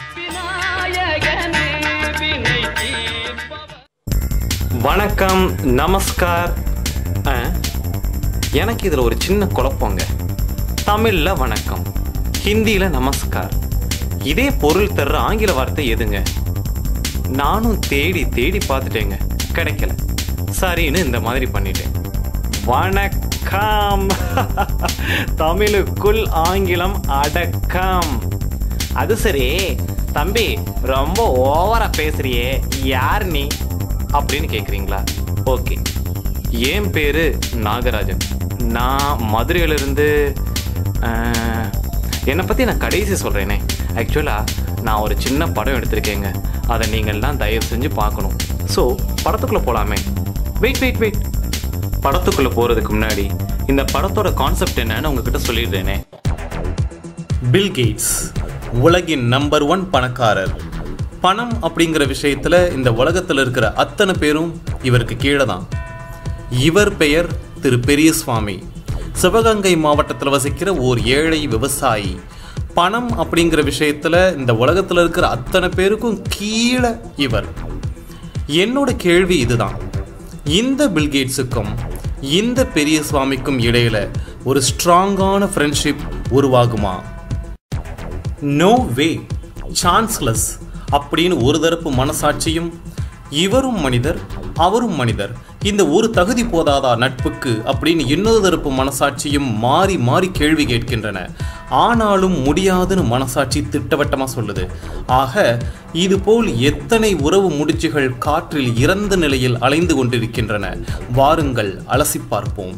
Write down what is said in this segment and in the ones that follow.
விநாயகனே வினை தீர்ப்பவர் வணக்கம் நமஸ்கார் ஆ, எனக்கு இதில் ஒரு சின்ன குழப்பங்க தமிழில் வணக்கம் ஹிந்தியில் நமஸ்கார் இதே பொருள் தர்ற ஆங்கில வார்த்தை எதுங்க நானும் தேடி தேடி பார்த்துட்டேங்க கிடைக்கல சரின்னு இந்த மாதிரி பண்ணிட்டேன் வணக்கம் தமிழுக்குள் ஆங்கிலம் அடக்கம் அது சரி தம்பி ரொம்ப ஓவரா பேசுறியே யார் நீ அப்படின்னு கேட்குறீங்களா ஓகே என் பேரு நாகராஜன் நான் மதுரையிலிருந்து ஆஹ், என்னை பற்றி நான் கடைசி சொல்கிறேனே ஆக்சுவலாக நான் ஒரு சின்ன படம் எடுத்திருக்கேங்க அதை நீங்கள்லாம் தயவு செஞ்சு பார்க்கணும் ஸோ படத்துக்குள்ளே போகலாமே வெயிட் வெயிட் வெயிட் படத்துக்குள்ளே போகிறதுக்கு முன்னாடி இந்த படத்தோட கான்செப்ட் என்னன்னு உங்ககிட்ட சொல்லிடுறேனே பில் கேட்ஸ் உலகின் நம்பர் ஒன் பணக்காரர் பணம் அப்படிங்கிற விஷயத்துல இந்த உலகத்தில் இருக்கிற அத்தனை பேரும் இவருக்கு கீழே தான் இவர் பெயர் திரு பெரியசுவாமி சிவகங்கை மாவட்டத்தில் வசிக்கிற ஓர் ஏழை விவசாயி பணம் அப்படிங்கிற விஷயத்துல இந்த உலகத்தில் இருக்கிற அத்தனை பேருக்கும் கீழே இவர் என்னோட கேள்வி இதுதான் இந்த பில்கேட்ஸுக்கும் இந்த பெரிய சுவாமிக்கும் இடையில ஒரு ஸ்ட்ராங்கான ஃப்ரெண்ட்ஷிப் உருவாகுமா நோ வே சான்ஸ்லெஸ் அப்படின்னு ஒரு தரப்பு மனசாட்சியும் இவரும் மனிதர் அவரும் மனிதர் இந்த ஒரு தகுதி போதாதா நட்புக்கு அப்படின்னு இன்னொரு தரப்பு மனசாட்சியும் மாறி மாறி கேள்வி கேட்கின்றன ஆனாலும் முடியாதுன்னு மனசாட்சி திட்டவட்டமா சொல்லுது ஆக இதுபோல் எத்தனை உறவு முடிச்சுகள் காற்றில் இறந்த நிலையில் அலைந்து கொண்டிருக்கின்றன வாருங்கள் அலசி பார்ப்போம்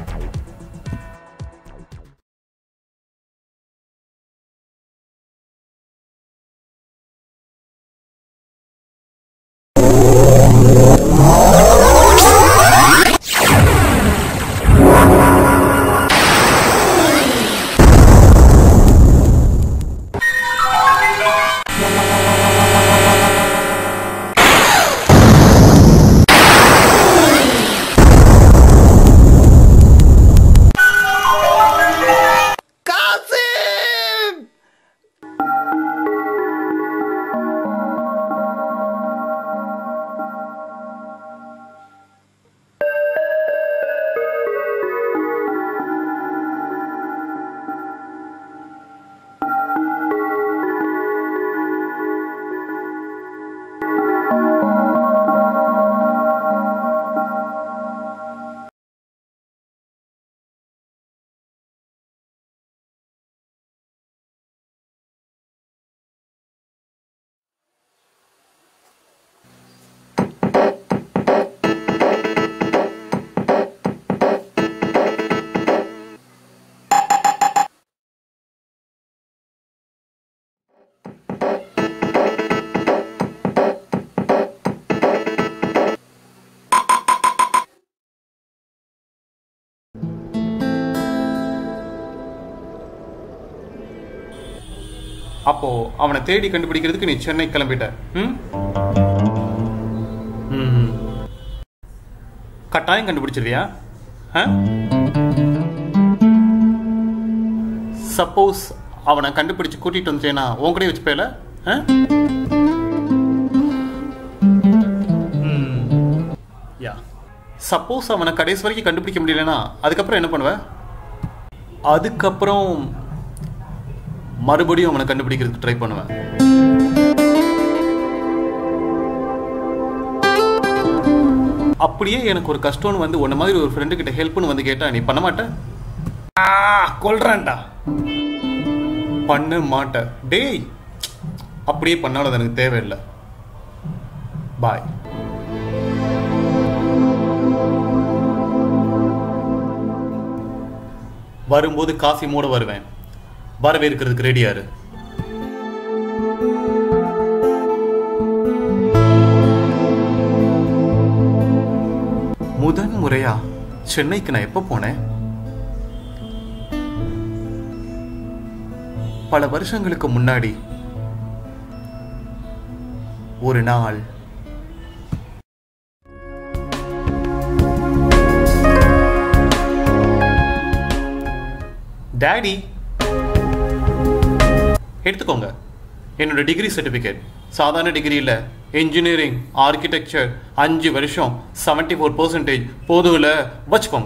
அப்போ அவனை தேடி கண்டுபிடிக்கிறதுக்கு நீ சென்னை கிளம்பிட்ட ம்? ம். கட்டாயம் கண்டுபிடிச்சிருவியா சப்போஸ் அவனை கண்டுபிடிச்சு கூட்டிட்டு வந்துட்டேனா உன் கூட வச்சுப்பேல யா சப்போஸ் அவனை கடைசி வரைக்கும் கண்டுபிடிக்க முடியலனா அதுக்கப்புறம் என்ன பண்ணுவ அதுக்கப்புறம் மறுபடியும் அவனை கண்டுபிடிக்கிறதுக்கு ட்ரை பண்ணுவேன் அப்படியே எனக்கு ஒரு கஷ்டம்னு வந்து உன்ன மாதிரி ஒரு ஃப்ரெண்டு கிட்ட ஹெல்ப்னு வந்து கேட்டா நீ பண்ண மாட்ட ஆ, கொல்றேன்டா பண்ண மாட்ட டேய் அப்படியே பண்ணாலும் அது எனக்கு தேவையில்லை பாய் வரும்போது காஃபி மூட வருவேன் வரவேற்கிறதுக்கு ரெடியாரு முதன் முறையா சென்னைக்கு நான் எப்போ போனேன் பல வருஷங்களுக்கு முன்னாடி ஒரு நாள் டாடி எடுத்துக்கோங்க என்னோட டிகிரி சர்டிஃபிகேட் சாதாரண டிகிரி இல்லை இன்ஜினியரிங் ஆர்கிடெக்சர் அஞ்சு வருஷம் செவன்டி ஃபோர் பர்சன்டேஜ் போதும்ல வச்சுக்கோங்க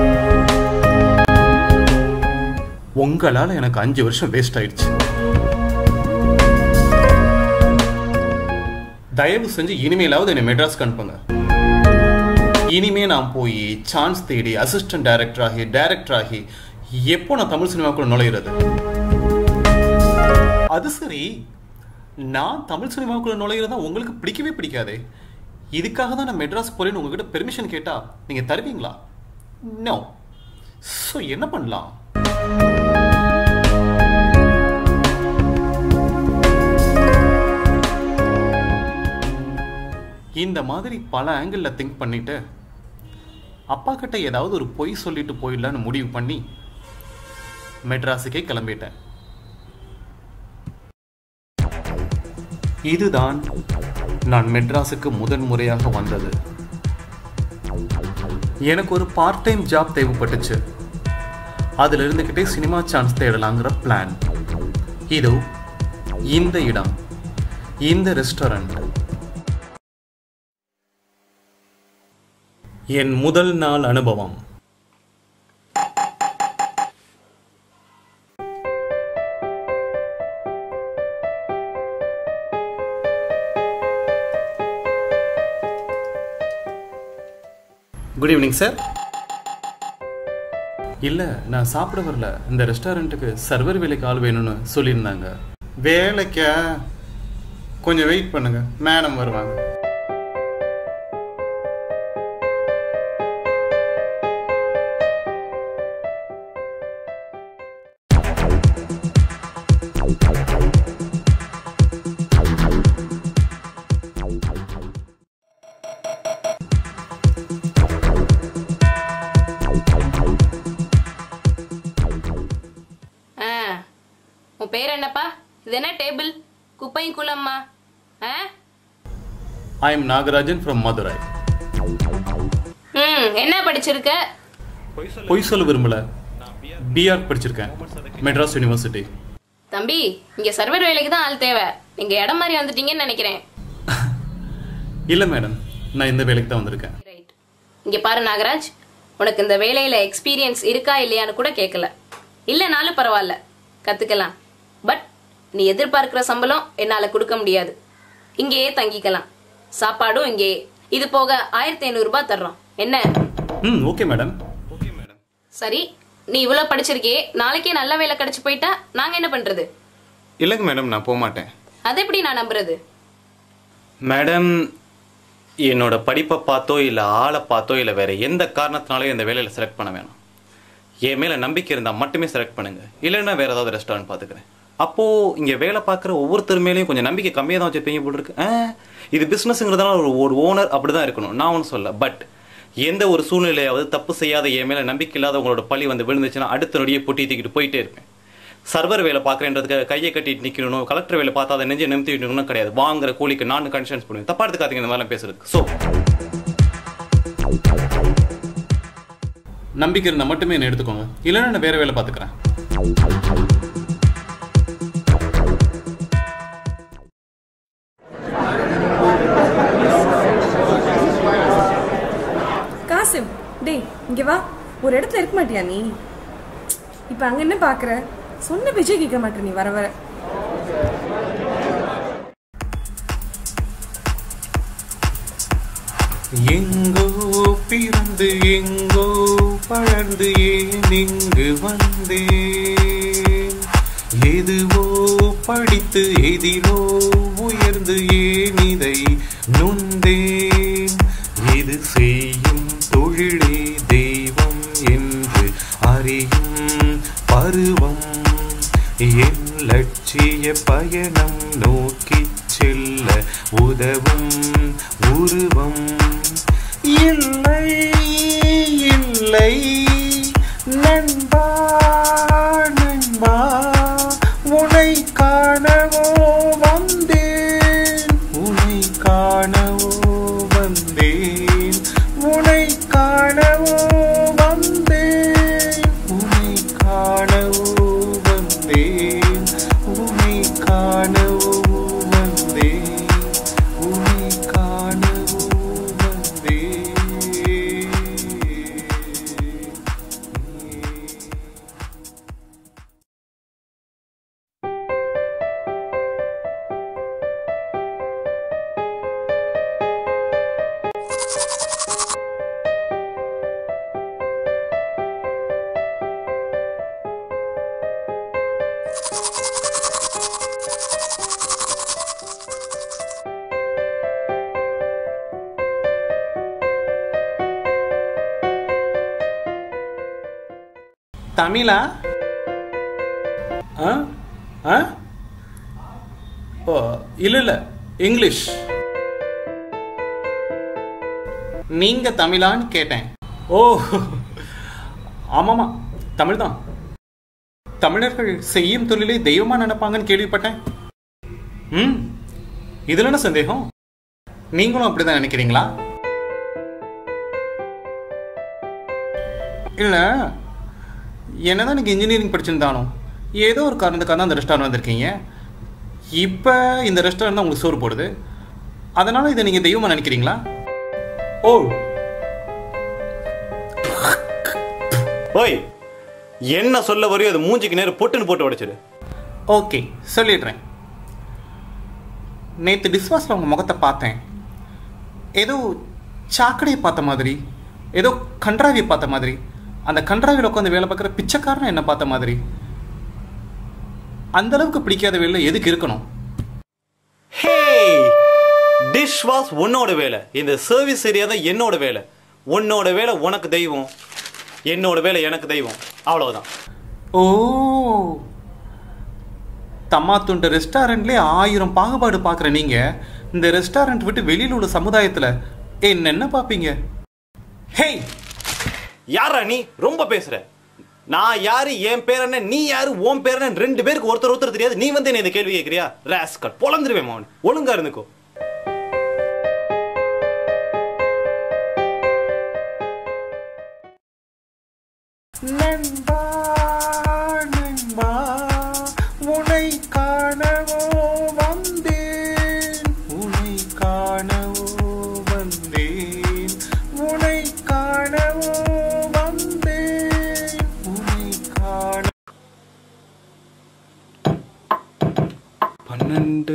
உங்களால் எனக்கு அஞ்சு வருஷம் வேஸ்ட் ஆயிடுச்சு தயவு செஞ்சு இனிமேலாவது என்னை மெட்ராஸ்க்கு அனுப்புங்க இனிமே நான் போய் சான்ஸ் தேடி அசிஸ்டன்ட் டைரக்டர் ஆகி டைரக்டர் ஆகி எப்போ நான் தமிழ் சினிமாக்குள்ள நுழையிறது அது சரி நான் தமிழ் சினிமாவுக்குள்ள நுழையிறதா உங்களுக்கு பிடிக்கவே பிடிக்காதே இதுக்காக தான் நான் மெட்ராஸ் போறேன்னு உங்ககிட்ட பெர்மிஷன் கேட்டா நீங்க தருவீங்களா நோ ஸோ என்ன பண்ணலாம் இந்த மாதிரி பல ஆங்கிளில் திங்க் பண்ணிட்டு அப்பா கிட்ட ஏதாவது ஒரு பொய் சொல்லிட்டு போயிடலான்னு முடிவு பண்ணி மெட்ராஸுக்கே கிளம்பிட்டேன் இதுதான் நான் மெட்ராஸுக்கு முதன் முறையாக வந்தது எனக்கு ஒரு பார்ட் டைம் ஜாப் தேவைப்பட்டுச்சு அதுல இருந்துகிட்டே சினிமா சான்ஸ் தேடலாங்கிற பிளான் இதோ இந்த இடம் இந்த ரெஸ்டாரண்ட் என் முதல் நாள் அனுபவம் குட் ஈவினிங் சார் இல்லை நான் சாப்பிட வரல இந்த ரெஸ்டாரண்ட்டுக்கு சர்வர் வேலைக்கு ஆள் வேணும்னு சொல்லியிருந்தாங்க வேலைக்கா கொஞ்சம் வெயிட் பண்ணுங்க மேடம் வருவாங்க ஆ உன் பேர் என்னப்பா இது என்ன டேபிள் குப்பையும் குளம்மா ஆ I am Nagarajan from Madurai ம் என்ன படிச்சிருக்க பொய் சொல்ல விரும்பல பிஆர் படிச்சிருக்கேன் மெட்ராஸ் யூனிவர்சிட்டி தம்பி இங்க சர்வர் வேலைக்கு தான் ஆள் தேவை நீங்க இடம் மாதிரி வந்துட்டீங்கன்னு நினைக்கிறேன் இல்லை மேடம் நான் இந்த வேலைக்கு தான் வந்திருக்கேன் ரைட் இங்க பாரு நாகராஜ் உனக்கு இந்த வேலையில எக்ஸ்பீரியன்ஸ் இருக்கா இல்லையான்னு கூட கேட்கல இல்லைனாலும் பரவாயில்ல கத்துக்கலாம் பட் நீ எதிர்பார்க்கிற சம்பளம் என்னால கொடுக்க முடியாது இங்கேயே தங்கிக்கலாம் சாப்பாடும் இங்கேயே இது போக ஆயிரத்தி ஐநூறு ரூபாய் தர்றோம் என்ன ம் ஓகே மேடம் சரி நீ இவ்வளவு படிச்சிருக்கே நாளைக்கே நல்ல வேலை கிடைச்சு போயிட்டா நாங்க என்ன பண்றது இல்லைங்க மேடம் நான் போக மாட்டேன் அதை எப்படி நான் நம்புறது மேடம் என்னோட படிப்பை பார்த்தோ இல்லை ஆளை பார்த்தோ இல்லை வேற எந்த காரணத்தினாலையும் இந்த வேலையில் செலக்ட் பண்ண வேணாம் என் மேலே நம்பிக்கை இருந்தால் மட்டுமே செலக்ட் பண்ணுங்க இல்லைன்னா வேற ஏதாவது ரெஸ்டாரண்ட் பார்த்துக்கிறேன் அப்போ இங்கே வேலை பார்க்குற ஒவ்வொருத்தர் மேலேயும் கொஞ்சம் நம்பிக்கை கம்மியாக தான் வச்சுருப்பீங்க போல இருக்கு ஆ, இது பிஸ்னஸ்ங்கிறதுனால ஒரு ஒரு ஓனர் அப்படி தான் இருக்கணும் நான் ஒன்றும் சொல்ல பட் எந்த ஒரு சூழ்நிலையாவது தப்பு செய்யாத என் மேலே நம்பிக்கை இல்லாத உங்களோட பழி வந்து விழுந்துச்சுன்னா அடுத்த நொடியே பொட்டி தூக்கிட்டு போயிட்டே இருப்பேன் சர்வர் வேலை பார்க்குறேன்றதுக்கு கையை கட்டிட்டு நிற்கணும் கலெக்டர் வேலை பார்த்தா அதை நெஞ்சை நிமித்தி விடணும் கிடையாது வாங்குற கூலிக்கு நான் கன்ஷன்ஸ் பண்ணுவேன் தப்பா எடுத்துக்காதீங்க இந்த மாதிரிலாம் பேசுறதுக்கு ஸோ நம்பிக்கை இருந்தால் மட்டுமே என்ன எடுத்துக்கோங்க இல்லைன்னா நான் வேற வேலை பார்த்துக்கிறேன் காசிம் டேய் இங்க வா ஒரு இடத்துல இருக்க மாட்டியா நீ இப்ப அங்க என்ன பாக்குற சொன்ன பேச்சே கேட்க மாட்டே நீ வர வர எங்கோ பிறந்து எங்கோ வளர்ந்து ஏன் இங்கு வந்தேன் எதுவோ படித்து எதிலோ உயர்ந்து ஏன் இதை நுந்தேன் இது செய்யும் தொழிலே தெய்வம் என்று அறியும் பருவம் என் லட்சிய பயணம் நோக்கிச் செல்ல உதவும் உருவம் இல்லை இல்லை நண்பா நண்பா உனை காணவோ வந்தேன் உனை காணவோ வந்தேன் உனை காணவோ வந்தேன் உனை காணவோ வந்தேன் உனை காணவோ தமிழா ஆ ஆ ஓ இல்ல இல்ல இங்கிலீஷ் நீங்க தமிழான்னு கேட்டேன் ஓ ஆமாமா தமிழ் தான் தமிழர்கள் செய்யும் தொழிலை தெய்வமா நினைப்பாங்கன்னு கேள்விப்பட்டேன் ம் இதுல என்ன சந்தேகம் நீங்களும் அப்படிதான் நினைக்கிறீங்களா இல்ல என்னதான் நீங்க இன்ஜினியரிங் படிச்சிருந்தாலும் ஏதோ ஒரு காரணத்துக்காக தான் அந்த ரெஸ்டாரண்ட் வந்திருக்கீங்க இப்போ இந்த ரெஸ்டாரண்ட் தான் உங்களுக்கு சோறு போடுது அதனால இதை நீங்க தெய்வமா நினைக்கிறீங்களா ஓ ஓய் என்ன சொல்ல வரையோ அது மூஞ்சிக்கு நேரம் பொட்டுன்னு போட்டு உடைச்சிரு ஓகே சொல்லிடுறேன் நேற்று டிஸ்வாஸில் உங்கள் முகத்தை பார்த்தேன் ஏதோ சாக்கடையை பார்த்த மாதிரி ஏதோ கன்றாவியை பார்த்த மாதிரி அந்த கன்றாவியில் உட்காந்து வேலை பார்க்குற பிச்சைக்காரனை என்ன பார்த்த மாதிரி அந்த அளவுக்கு பிடிக்காத வேலை எதுக்கு இருக்கணும் ஹே டிஷ் வாஷ் உன்னோட வேலை இந்த சர்வீஸ் ஏரியா தான் என்னோட வேலை உன்னோட வேலை உனக்கு தெய்வம் என்னோட வேலை எனக்கு தெய்வம் அவ்வளவுதான் ஓ தம்மாத்துண்ட ரெஸ்டாரண்ட்லேயே ஆயிரம் பாகுபாடு பார்க்குற நீங்கள் இந்த ரெஸ்டாரண்ட் விட்டு வெளியில் உள்ள சமுதாயத்தில் என்னென்ன பார்ப்பீங்க ஹேய் யாரா நீ ரொம்ப பேசுற நான் யாரு என் பேர் என்ன நீ யாரு உன் பேர் என்ன ரெண்டு பேருக்கு ஒருத்தர் ஒருத்தர் தெரியாது நீ வந்து என்ன இந்த கேள்வி கேட்கறியா ராஸ்கல் பொழந்துருவேன் மவன் ஒழுங்கா இருந்துக்கோ நண்பா நண்பா உனை காணவோ வந்தேன் உனை காணவோ வந்தேன் உனை காணவோ வந்தேன் உனை காண பன்னெண்டு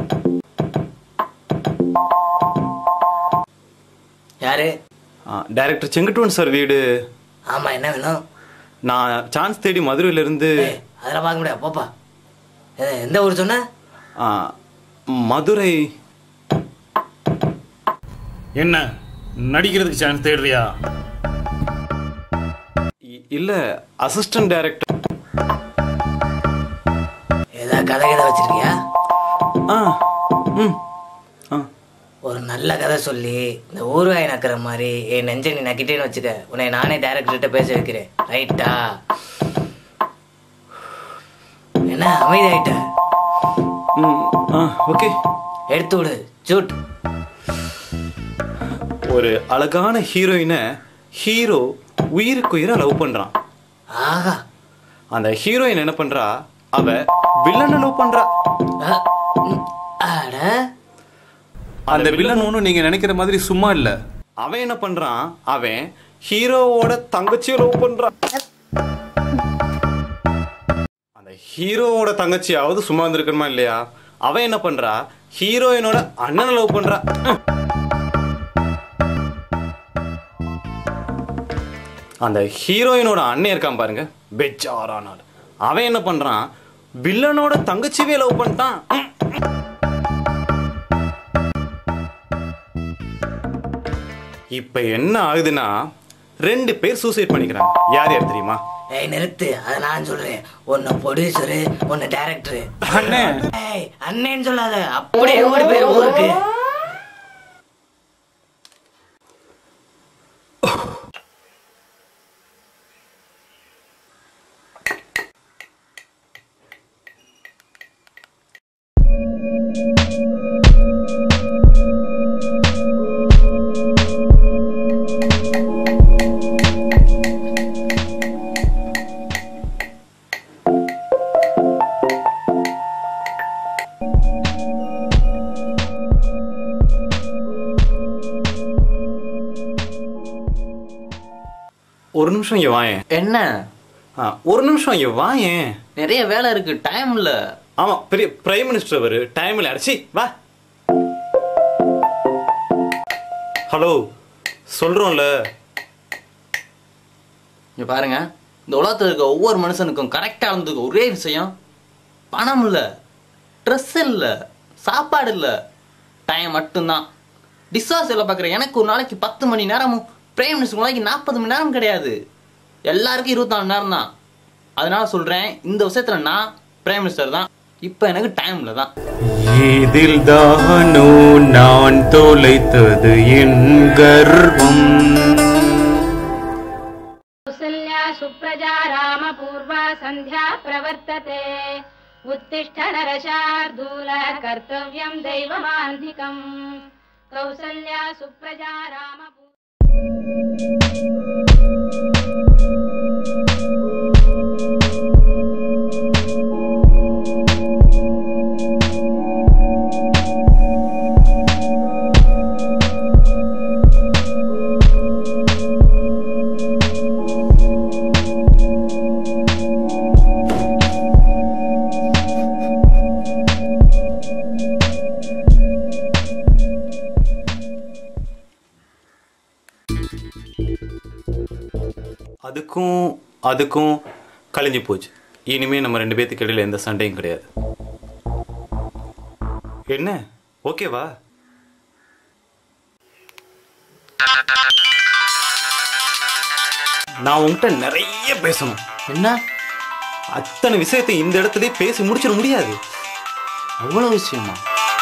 யாரு டைரக்டர் செங்கட்டுவன் சார் வீடு ஆமா என்ன வேணும் நான் சான்ஸ் தேடி மதுரையில இருந்து ஏய், அதெல்லாம் பார்க்க முடியாது போப்பா எ- எந்த ஊர் சொன்ன ஆ, மதுரை என்ன நடிக்கிறதுக்கு சான்ஸ் தேடுறியா இ- இல்ல அசிஸ்டன்ட் டைரக்டர் ஏதாவது கதை கதை வச்சிருக்கியா ஆ ம் ஆ ஒரு நல்ல கதை சொல்லி இந்த ஊர்வாய் நக்கிற மாதிரி என் நெஞ்சை நீ நக்கிட்டேன்னு வச்சுக்க உன்னை நானே டேரக்டர்கிட்ட பேச வைக்கிறேன் ரைட்டா என்ன அமைதியாயிட்ட ம் ஆ ஓகே எடுத்து விடு ஜூட் ஒரு அழகான ஹீரோயினை ஹீரோ உயிருக்கு உயிரை லவ் பண்றான் ஆஹா அந்த ஹீரோயின் என்ன பண்றா அவ வில்லனை லவ் பண்றா அ, ம், அட அந்த வில்லன் ஒன்றும் நீங்கள் நினைக்கிற மாதிரி சும்மா இல்லை அவன் என்ன பண்றான் அவன் ஹீரோவோட தங்கச்சியை லவ் பண்றான் அந்த ஹீரோவோட தங்கச்சியாவது சும்மா இருந்திருக்கணுமா இல்லையா அவன் என்ன பண்றா ஹீரோயினோட அண்ணனை லவ் பண்றா ம். அந்த ஹீரோயினோட அண்ணன் இருக்கான் பாருங்க பெச்சாரானால் அவன் என்ன பண்றான் வில்லனோட தங்கச்சியவே லவ் பண்ணிட்டான் ம். இப்ப என்ன ஆகுதுன்னா ரெண்டு பேர் சூசைட் பண்ணிக்கிறாங்க யார் யார் தெரியுமா ஏய் நிறுத்து அதை நான் சொல்றேன் ஒன்னு ப்ரொடியூசரு ஒன்னு டைரக்டரு அண்ணே ஏய் அண்ணேன்னு சொல்லாத அப்படியே ஓடி போயிரு ஊருக்கு ஒரு நிமிஷம் இங்க வாயேன் என்ன ஆ, ஒரு நிமிஷம் இங்க வாயேன் நிறைய வேலை இருக்கு டைம் இல்ல ஆமா பெரிய பிரைம் மினிஸ்டர் அவரு டைம்ல அடிச்சி வா ஹலோ சொல்றோம்ல இங்க பாருங்க இந்த உலகத்துல இருக்க ஒவ்வொரு மனுஷனுக்கும் கரெக்டா இருந்ததுக்கு ஒரே விஷயம் பணம் இல்ல ட்ரெஸ் இல்ல சாப்பாடு இல்ல டைம் மட்டும்தான் டிஸ்வாஸ் வேலை பார்க்குற எனக்கு ஒரு நாளைக்கு பத்து மணி நேரமும் பிரைம் மினிஸ்டர் நாளைக்கு நாற்பது மணி நேரம் கிடையாது எல்லாருக்கும் இருபத்தாலு நேரம் தான் அதனால சொல்றேன் இந்த விஷயத்துல நான் பிரைம் மினிஸ்டர் தான் இப்போ எனக்கு டைம்ல தான் இதில் தானோ நான் தொலைத்தது என் கர்வம் कौसल्या सुप्रजा रामपूर्वा सन्ध्या प्रवर्तते उत्तिष्ठ नरशार्दूल कर्तव्यम् दैवमान्धिकम् कौसल्या सुप्रजा रामपूर्वा அதுக்கும் அதுக்கும் கழிஞ்சு போச்சு இனிமே நம்ம ரெண்டு பேத்துக்கு இடையில எந்த சண்டையும் கிடையாது என்ன ஓகேவா நான் உன்கிட்ட நிறைய பேசணும் என்ன அத்தனை விஷயத்தை இந்த இடத்துலயே பேசி முடிச்சிட முடியாது அவ்வளோ விஷயமா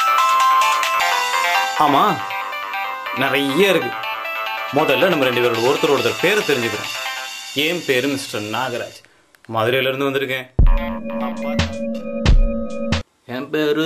ஆமா நிறைய இருக்கு முதல்ல நம்ம ரெண்டு பேரோட ஒருத்தர் ஒருத்தர் பேரை தெரிஞ்சுக்கிறோம் என் பேரு மிஸ்டர் நாகராஜ் மதுரையில இருந்து வந்திருக்கேன் என் பேரு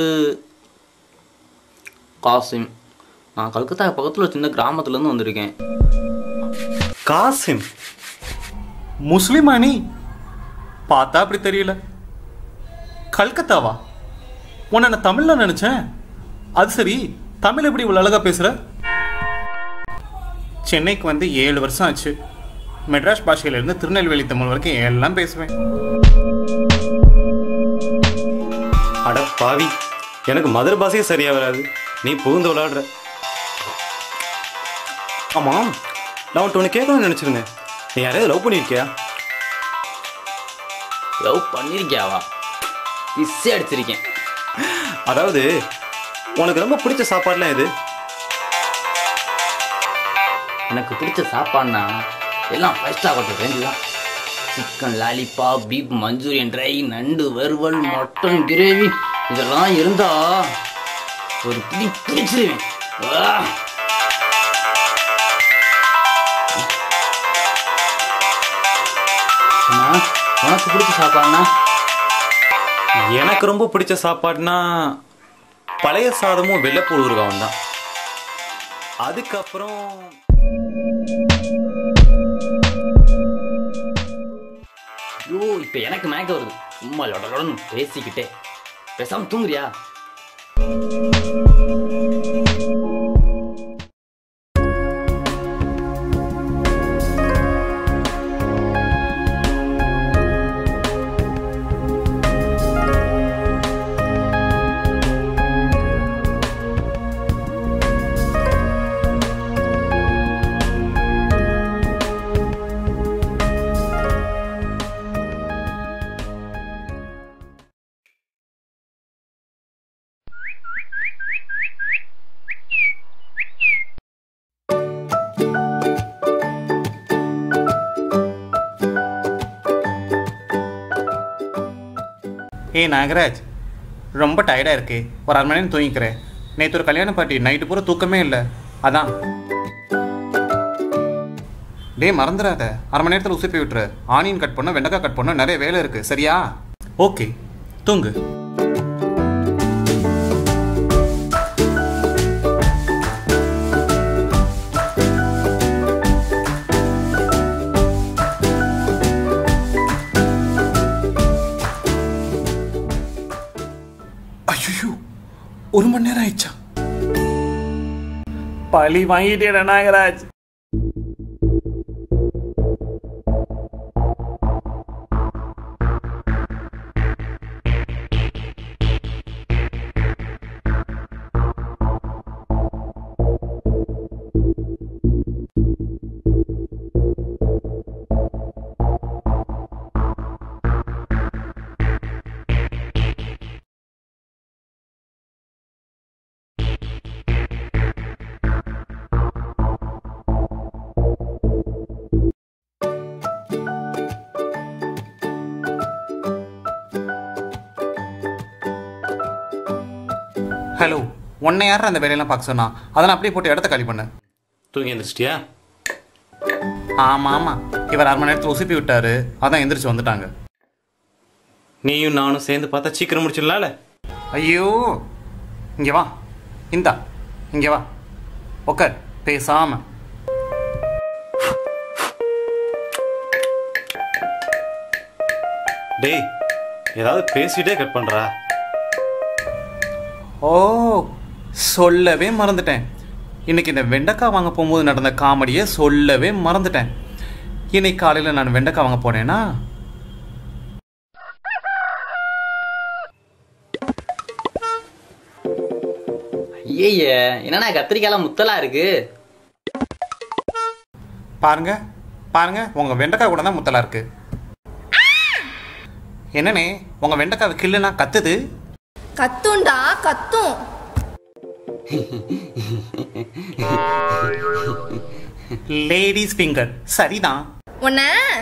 காசிம் நான் கல்கத்தா பக்கத்தில் சின்ன கிராமத்துலேருந்து வந்திருக்கேன் காசிம் முஸ்லிமா நீ பார்த்தா அப்படி தெரியல கல்கத்தாவா உன்னை நான் தமிழ்ல நினைச்சேன் அது சரி தமிழ் எப்படி இவ்வளவு அழகா பேசுற சென்னைக்கு வந்து ஏழு வருஷம் ஆச்சு மெட்ராஸ் பாஷையில இருந்து திருநெல்வேலி தமிழ் வரைக்கும் எல்லாம் பேசுவேன் அட பாவி எனக்கு மதுரை பாஷையே சரியா வராது நீ புகுந்து விளையாடுற ஆமா நான் உன்ட்ட ஒன்று கேட்கணும்னு நினச்சிருந்தேன் நீ யாரையாவது லவ் பண்ணியிருக்கியா லவ் பண்ணியிருக்கியாவா இசை அடிச்சிருக்கேன் அதாவது உனக்கு ரொம்ப பிடிச்ச சாப்பாடுலாம் எது எனக்கு பிடிச்ச சாப்பாடுனா எல்லாம் ஃபைவ் ஸ்டார் ஹோட்டல் ரேஞ்சு தான் chicken lollipop beef manchurian dry நண்டு வறுவல் மட்டன் கிரேவி இதெல்லாம் இருந்தா ஒரு பிடி பிடிச்சிருவேன் ஆ! அம்மா, உனக்கு பிடிச்ச சாப்பாடுனா எனக்கு ரொம்ப பிடிச்ச சாப்பாடுனா பழைய சாதமும் வெள்ளைப்பூ ஊறுகாவும் தான் அதுக்கப்புறம் ஐயோ இப்போ எனக்கு மயக்க வருது சும்மா லொடலொடன்னு பேசிக்கிட்டே பேசாம தூங்குறியா ஏய் நாகராஜ் ரொம்ப டயர்டாக இருக்கு ஒரு அரை மணி நேரம் தூங்கிக்கிறேன் நேற்று ஒரு கல்யாண பார்ட்டி நைட்டு பூரா தூக்கமே இல்லை அதான் டேய் மறந்துடாத அரை மணி நேரத்தில் உசுப்பி விட்டுரு ஆனியன் கட் பண்ண வெண்டைக்காய் கட் பண்ண நிறைய வேலை இருக்கு சரியா ஓகே தூங்கு ஐயோ ஒரு மணி நேரம் ஆயிடுச்சா பழி வாங்கிட்டேடா நாகராஜ் ஹலோ உன்னை யார் அந்த வேலையெல்லாம் பார்க்க சொன்னா அதான் அப்படியே போட்டு இடத்த காலி பண்ண தூங்கி எந்திரிச்சிட்டியா ஆமாம் ஆமாம் இவர் அரை மணி நேரத்தில் உசுப்பி விட்டாரு அதான் எந்திரிச்சு வந்துட்டாங்க நீயும் நானும் சேர்ந்து பார்த்தா சீக்கிரம் முடிச்சிடலாம்ல ஐயோ இங்கே வா இந்தா இங்கே வா உக்கார் பேசாம டேய் ஏதாவது பேசிட்டே கட் பண்றா ஓ சொல்லவே மறந்துட்டேன் இன்னைக்கு இந்த வெண்டைக்காய் வாங்க போகும்போது நடந்த காமெடியை சொல்லவே மறந்துட்டேன் இன்னைக்கு காலையில் நான் வெண்டைக்காய் வாங்க போனேன்னா ஐயே என்னண்ணா கத்திரிக்காய்லாம் முத்தலா இருக்கு பாருங்க பாருங்க உங்க வெண்டைக்காய் கூட தான் முத்தலா இருக்கு என்னனே உங்க வெண்டைக்காய் கில்லுனா கத்துது கத்தும்டா கத்தும் லேடிஸ் ஃபிங்கர் சரிதான் உன்ன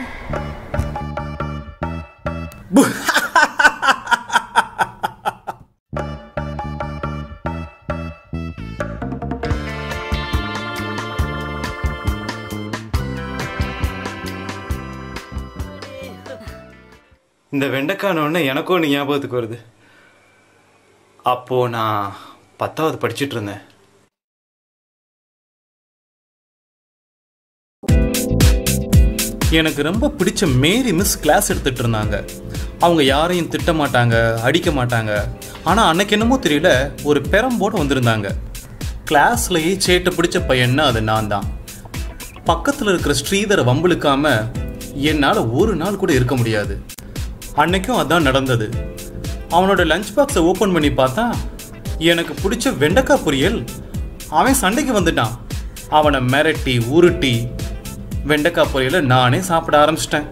இந்த வெண்டைக்கானோடனே எனக்கும் ஒன்று ஞாபகத்துக்கு வருது அப்போ நான் பத்தாவது படிச்சிட்டு இருந்தேன் எனக்கு ரொம்ப பிடிச்ச மேரி மிஸ் கிளாஸ் எடுத்துட்டு இருந்தாங்க அவங்க யாரையும் திட்ட மாட்டாங்க அடிக்க மாட்டாங்க ஆனால் அன்னைக்கு என்னமோ தெரியல ஒரு பெரம்போடு வந்திருந்தாங்க கிளாஸ்லயே சேட்டை பிடிச்ச பையன்னா அது நான் தான் பக்கத்தில் இருக்கிற ஸ்ரீதரை வம்புழுக்காம என்னால் ஒரு நாள் கூட இருக்க முடியாது அன்னைக்கும் அதான் நடந்தது அவனோட லஞ்ச் பாக்ஸை ஓப்பன் பண்ணி பார்த்தா எனக்கு பிடிச்ச வெண்டைக்காய் பொரியல் அவன் சண்டைக்கு வந்துட்டான் அவனை மிரட்டி உருட்டி வெண்டைக்காய் பொரியலை நானே சாப்பிட ஆரம்பிச்சிட்டேன்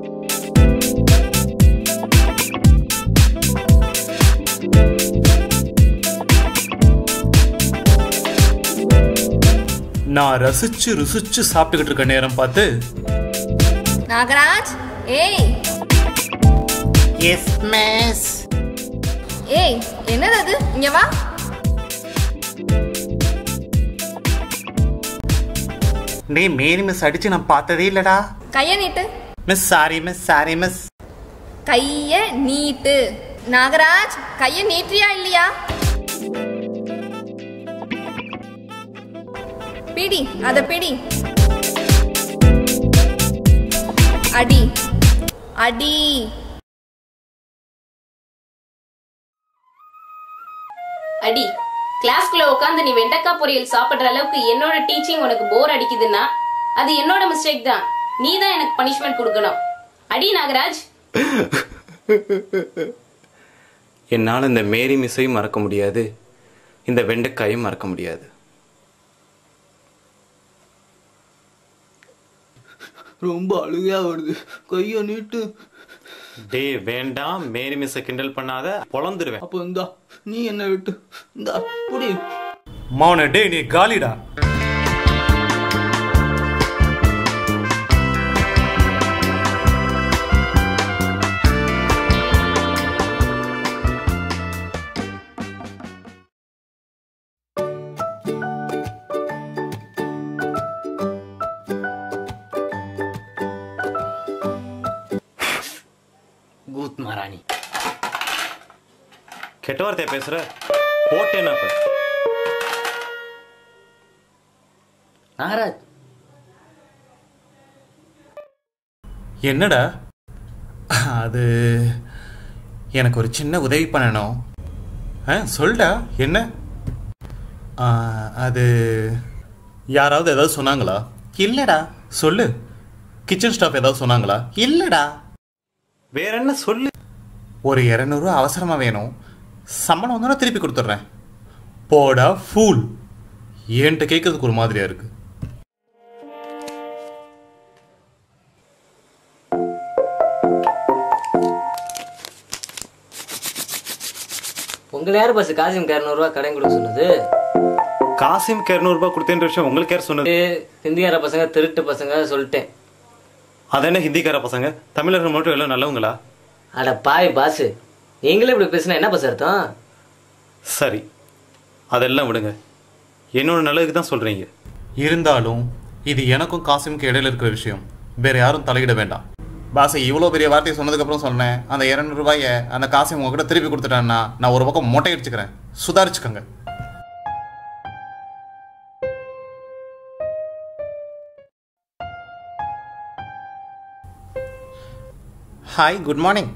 நான் ரசிச்சு ருசிச்சு சாப்பிட்டுக்கிட்டு இருக்க நேரம் பார்த்து நாகராஜ் ஏய் எஸ் மிஸ் ஏய் என்னது அது இங்க வா நீ மேரி மிஸ் அடிச்சு நான் பார்த்ததே இல்லடா கைய நீட்டு miss sorry miss sorry miss கைய நீட்டு நாகராஜ் கைய நீட்டியா இல்லையா பிடி அத பிடி அடி அடி அடி கிளாஸ்க்குள்ள உட்காந்து நீ வெண்டைக்காய் பொரியல் சாப்பிடுற அளவுக்கு என்னோட டீச்சிங் உனக்கு போர் அடிக்குதுன்னா அது என்னோட மிஸ்டேக் தான் நீ தான் எனக்கு பனிஷ்மெண்ட் கொடுக்கணும் அடி நாகராஜ் என்னால் இந்த மேரி மிஸ்ஸையும் மறக்க முடியாது இந்த வெண்டைக்காயும் மறக்க முடியாது ரொம்ப அழுகையா வருது கைய நீட்டு டே வேண்டாம் மேரி மிஸ்ஸை கிண்டல் பண்ணாத பொழந்துருவேன் அப்போ இந்தா நீ என்ன விட்டு இந்தா புடி மௌன டே நீ காலிடா கூத் மாராணி கெட்ட வார்த்தையா பேசுற போட்டேன்னா இப்ப நாகராஜ் என்னடா அது எனக்கு ஒரு சின்ன உதவி பண்ணணும் ஆ சொல்டா என்ன ஆ, அது யாராவது ஏதாவது சொன்னாங்களா இல்லடா சொல்லு கிச்சன் ஸ்டாஃப் ஏதாவது சொன்னாங்களா இல்லடா வேற என்ன சொல்லு ஒரு இரநூறுவா அவசரமாக வேணும் சம்பளம் வந்தோன்னா திருப்பி கொடுத்துட்றேன் போடா ஃபூல் என்கிட்ட கேட்கறதுக்கு ஒரு மாதிரியா இருக்கு உங்களை யார் பஸ் காசிம் இரநூறுவா கடன் கொடுக்க சொன்னது காசிம் இரநூறுபா கொடுத்தேன்ற விஷயம் உங்களுக்கு யார் சொன்னது இது ஹிந்திக்கார பசங்க திருட்டு பசங்க சொல்லிட்டேன் அது என்ன ஹிந்திக்கார பசங்க தமிழர்கள் மட்டும் எல்லாம் நல்லவங்களா அட பாய் பாசு நீங்களே இப்படி பேசினா என்ன பஸ் அர்த்தம் சரி அதெல்லாம் விடுங்க என்னோட நல்லதுக்கு தான் சொல்கிறீங்க இருந்தாலும் இது எனக்கும் காசிமுக்கு இடையில இருக்கிற விஷயம் வேற யாரும் தலையிட வேண்டாம் பாசை இவ்வளோ பெரிய வார்த்தையை சொன்னதுக்கப்புறம் சொன்னேன் அந்த இரநூறு ரூபாயை அந்த காசிம் உங்ககிட்ட திருப்பி கொடுத்துட்டான்னா நான் ஒரு பக்கம் மொட்டை அடிச்சுக்கிறேன் சுதாரிச்சுக்கோங்க ஹாய் குட் மார்னிங்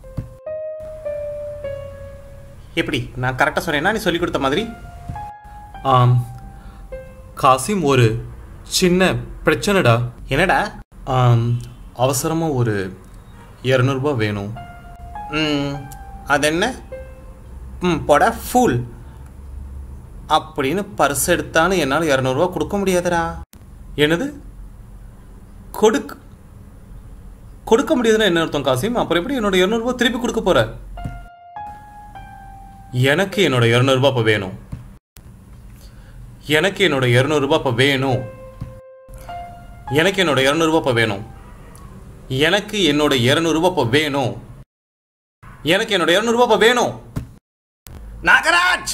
எப்படி நான் கரெக்டாக சொன்னேன்னா நீ சொல்லி கொடுத்த மாதிரி ஆம் காசிம் ஒரு சின்ன பிரச்சனைடா என்னடா ஆம் அவசரமாக ஒரு இரநூறுபா வேணும் ம் அது என்ன ம் போடா ஃபுல் அப்படின்னு பர்ஸ் எடுத்தாலும் என்னால் இரநூறுவா கொடுக்க முடியாதுடா என்னது கொடுக்க கொடுக்க முடியாதுன்னா என்ன அர்த்தம் காசிம் அப்புறம் எப்படி என்னோட இரநூறுபா திருப்பி கொடுக்க போற எனக்கு என்னோட இரநூறுபா இப்போ வேணும் எனக்கு என்னோட இரநூறுபா இப்போ வேணும் எனக்கு என்னோட இரநூறுபா இப்போ வேணும் எனக்கு என்னோட இரநூறுபா இப்போ வேணும் எனக்கு என்னோட இரநூறுபா இப்போ வேணும் நாகராஜ்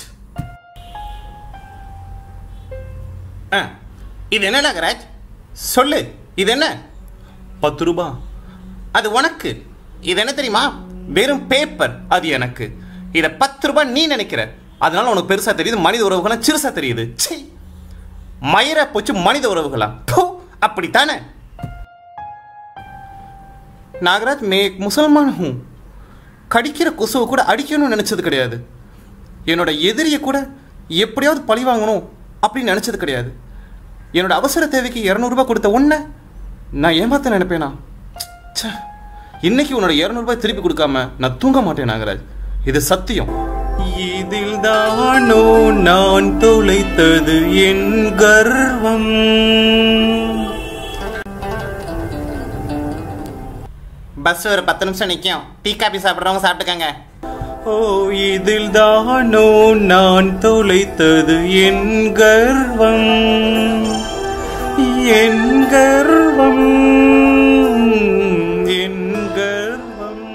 ஆ, இது என்ன நாகராஜ் சொல்லு இது என்ன பத்து ரூபா அது உனக்கு இது என்ன தெரியுமா வெறும் பேப்பர் அது எனக்கு இதை பத்து ரூபாய் நீ நினைக்கிற அதனால உனக்கு பெருசா தெரியுது மனித உறவுகளாம் சிறுசா தெரியுது ச்சீ மயிர போச்சு மனித உறவுகளா போ அப்படித்தானே நாகராஜ் மே एक முசல்மான் हूं கடிக்கிற கொசுவை கூட அடிக்கணும்னு நினைச்சது கிடையாது என்னோட எதிரியை கூட எப்படியாவது பழி வாங்கணும் அப்படின்னு நினைச்சது கிடையாது என்னோட அவசர தேவைக்கு இரநூறுபா கொடுத்த உன்னை நான் ஏமாத்த நினைப்பேனா ச்சே. இன்னைக்கு உன்னோட இரநூறுபாய் திருப்பி கொடுக்காம நான் தூங்க மாட்டேன் நாகராஜ் இது சத்தியம் இதில் தானோ நான் தொலைத்தது என் கர்வம் பஸ் ஒரு பத்து நிமிஷம் நிற்கும் டீ காபி சாப்பிட்றவங்க சாப்பிட்டுக்கங்க ஓ இதில் தானோ நான் தொலைத்தது என் கர்வம் என் கர்வம் என் கர்வம்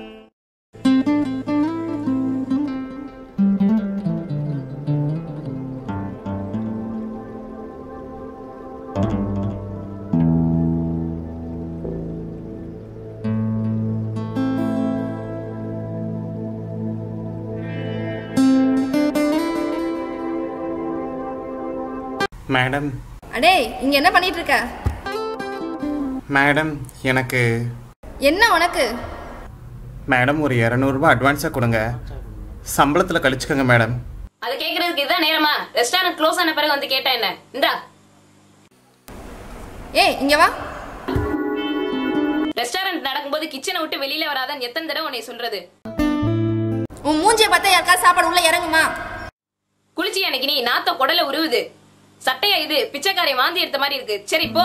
மேடம் அடே இங்க என்ன பண்ணிட்டு இருக்க மேடம் எனக்கு என்ன உனக்கு மேடம் ஒரு இரநூறுபா அட்வான்ஸாக கொடுங்க சம்பளத்தில் கழிச்சுக்கோங்க மேடம் அதை கேக்குறதுக்கு இதுதான் நேரமா ரெஸ்டாரண்ட் க்ளோஸ் ஆன பிறகு வந்து கேட்டா என்ன இந்தா ஏய் இங்க வா ரெஸ்டாரண்ட் நடக்கும்போது கிச்சனை விட்டு வெளியில வராதான் எத்தனை தடவை உன்னை சொல்றது உன் மூஞ்சிய பார்த்தா யாருக்காவது சாப்பாடு உள்ள இறங்குமா குளிச்சி அன்னைக்கு நீ நாத்த குடல உருவுது சட்டையா இது பிச்சைக்காரை வாந்தி எடுத்த மாதிரி இருக்கு சரி போ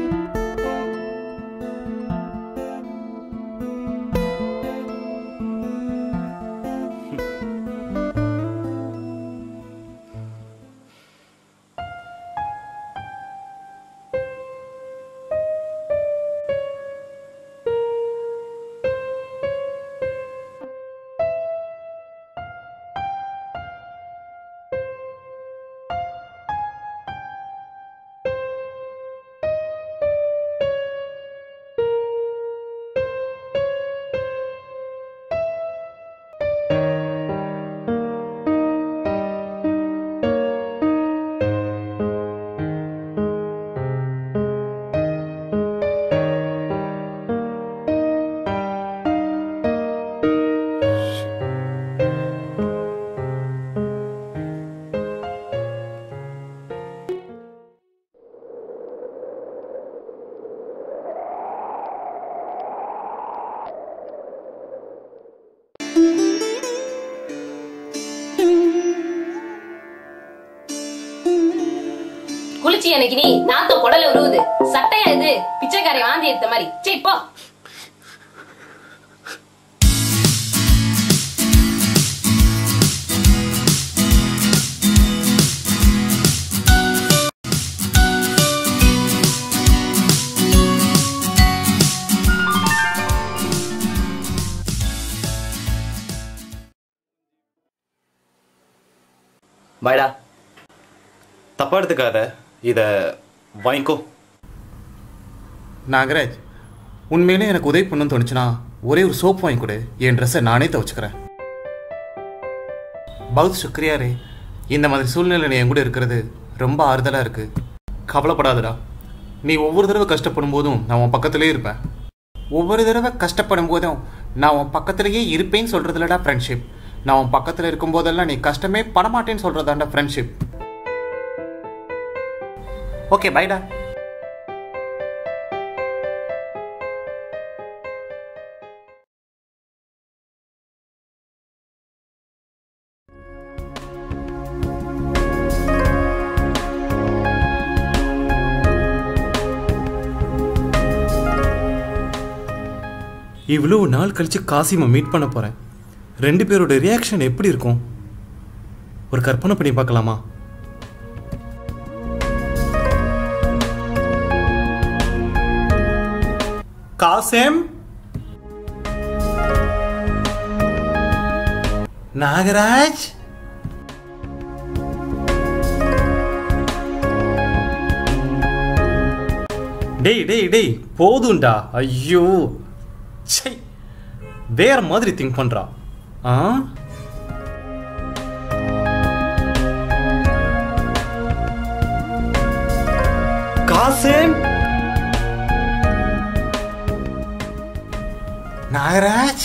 குளிச்சி அன்னைக்கு நீ நாத்த குடல உருவுது சட்டையா இது பிச்சைக்காரை வாந்தி எடுத்த மாதிரி சரி போ பாய்டா தப்பா எடுத்துக்காத இத வாங்கிக்கோ நாகராஜ் உண்மையிலே எனக்கு உதவி பண்ணணும்னு தோணுச்சுன்னா ஒரே ஒரு சோப் வாங்கி கொடு என் ட்ரெஸ்ஸை நானே துவச்சுக்கிறேன் பௌத் சுக்ரியா ரே இந்த மாதிரி சூழ்நிலை நீ என் கூட இருக்கிறது ரொம்ப ஆறுதலாக இருக்கு கவலைப்படாதடா நீ ஒவ்வொரு தடவை கஷ்டப்படும் போதும் நான் உன் பக்கத்திலே இருப்பேன் ஒவ்வொரு தடவை கஷ்டப்படும் போதும் நான் உன் பக்கத்திலேயே இருப்பேன்னு சொல்கிறதுலடா ஃப்ரெண்ட்ஷிப் நான் உன் பக்கத்தில் இருக்கும் போதெல்லாம் நீ கஷ்டமே படமாட்டேன்னு சொல்கிறதாண்டா ஃப்ரெண்ட்ஷிப் ஓகே பைடா இவ்வளோ நாள் கழிச்சு காசிமை மீட் பண்ண போகிறேன் ரெண்டு பேரோட ரியாக்ஷன் எப்படி இருக்கும் ஒரு கற்பனை பண்ணி பார்க்கலாமா காசேம் நாகராஜ் டேய் டேய் டேய் போதும்டா ஐயோ சை வேற மாதிரி திங்க் பண்றா ஆ காசேம் நாகராஜ்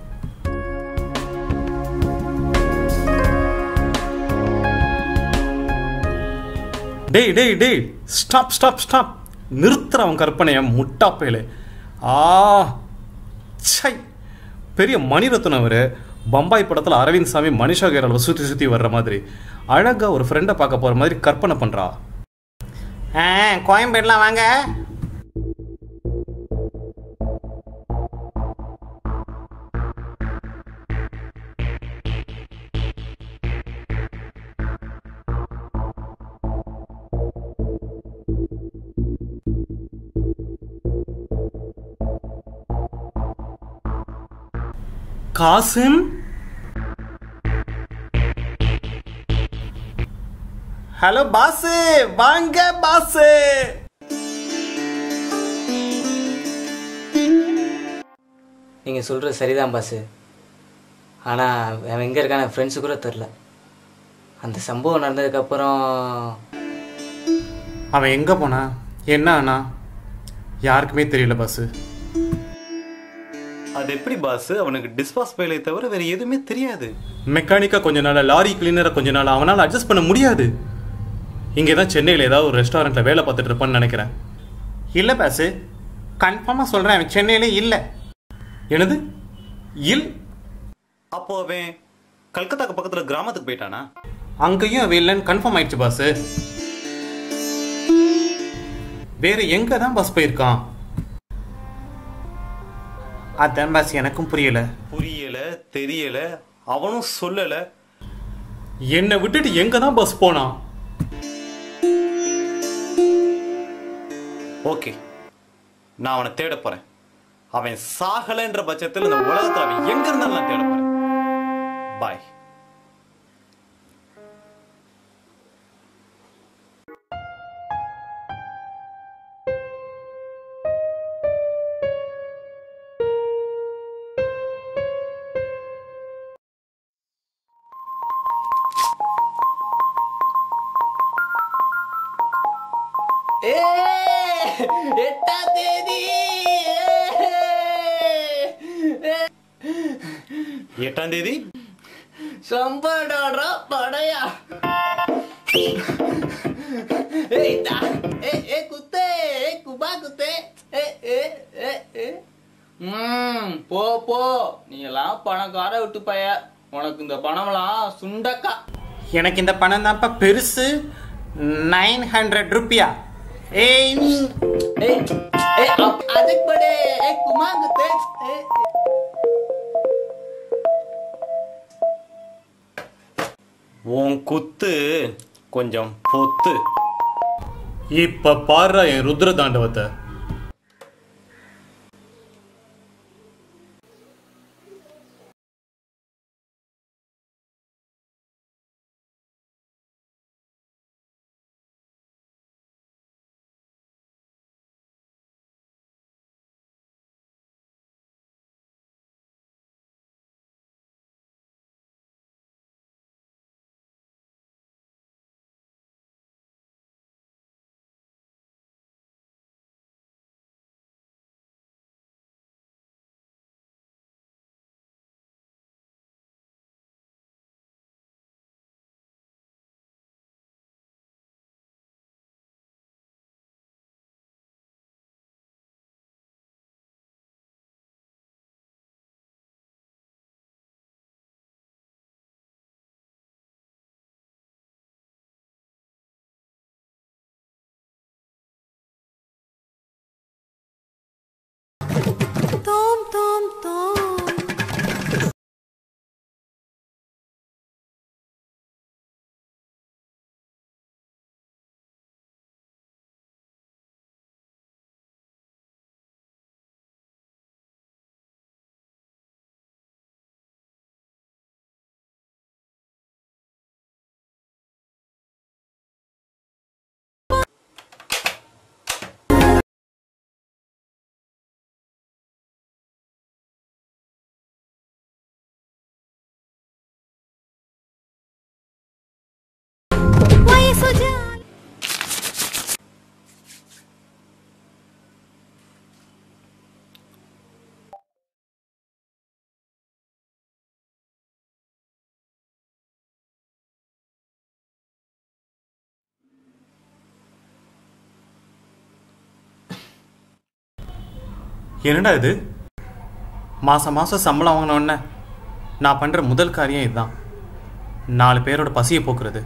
டேய் டேய் டேய் ஸ்டாப் ஸ்டாப் ஸ்டாப் நிறுத்துற அவன் கற்பனைய முட்டாப்பையில ஆ சை பெரிய மணிரத்னம் அவர் பம்பாய் படத்தில் அரவிந்த் சாமி மனிஷா கேரள சுற்றி சுற்றி வர்ற மாதிரி அழகாக ஒரு ஃப்ரெண்டை பார்க்க போகிற மாதிரி கற்பனை பண்ணுறா ஆ கோயம்பேடுலாம் வாங்க காசிம் ஹலோ பாசு வாங்க பாசு நீங்கள் சொல்கிறது சரிதான் பாஸு ஆனால் அவன் எங்கே இருக்கான ஃப்ரெண்ட்ஸு கூட தெரில அந்த சம்பவம் நடந்ததுக்கப்புறம் அவன் எங்க போனா என்ன ஆனா யாருக்குமே தெரியல பாசு அது எப்படி பாஸ் அவனுக்கு டிஸ்பாஸ் பயிலை தவிர வேற எதுவுமே தெரியாது மெக்கானிக்கா கொஞ்ச நாள் லாரி கிளீனரை கொஞ்ச நாள் அவனால் அட்ஜஸ்ட் பண்ண முடியாது இங்கே தான் சென்னையில் ஏதாவது ஒரு ரெஸ்டாரண்ட்டில் வேலை பார்த்துட்டு இருப்பான்னு நினைக்கிறேன் இல்லை பாசு கன்ஃபார்மாக சொல்கிறேன் அவன் சென்னையிலே இல்லை என்னது இல் அப்போ அவன் கல்கத்தாக்கு பக்கத்துல கிராமத்துக்கு போயிட்டானா அங்கேயும் அவன் இல்லைன்னு கன்ஃபார்ம் ஆயிடுச்சு பாஸ் வேற எங்க தான் பஸ் போயிருக்கான் அதான் பாஸ் எனக்கும் புரியல புரியல தெரியல அவனும் சொல்லல என்னை விட்டுட்டு எங்க தான் பஸ் போனான் ஓகே நான் அவனை தேட போறேன் அவன் சாகலைன்ற பட்சத்தில் இந்த உலகத்துல அவன் எங்க இருந்தாலும் நான் தேட போறேன் பாய் எட்டாம் தேதி எட்டாம் தேதி சம்படாடா படையா ஏய் தா ஏ ஏ குத்தே ஏ குபா குத்தே ஏ ஏ ஏ ஏ ம் போ போ நீ எல்லாம் பணக்கார விட்டு பைய உனக்கு இந்த பணம்லாம் சுண்டக்கா எனக்கு இந்த பணம் தான்ப்பா பெருசு நைன் ஹண்ட்ரட் ருப்பியா ஏய் ஏய் ஏய் அப் அதுக்கு படே ஏ குமா குத்தே ஏ உன் குத்து கொஞ்சம் பொத்து இப்ப பாரு என் ருத்ர தாண்டவத்தை என்னடா இது மாதம் மாதம் சம்பளம் வாங்கின உடனே நான் பண்ணுற முதல் காரியம் இதுதான் நாலு பேரோட பசியை போக்குறது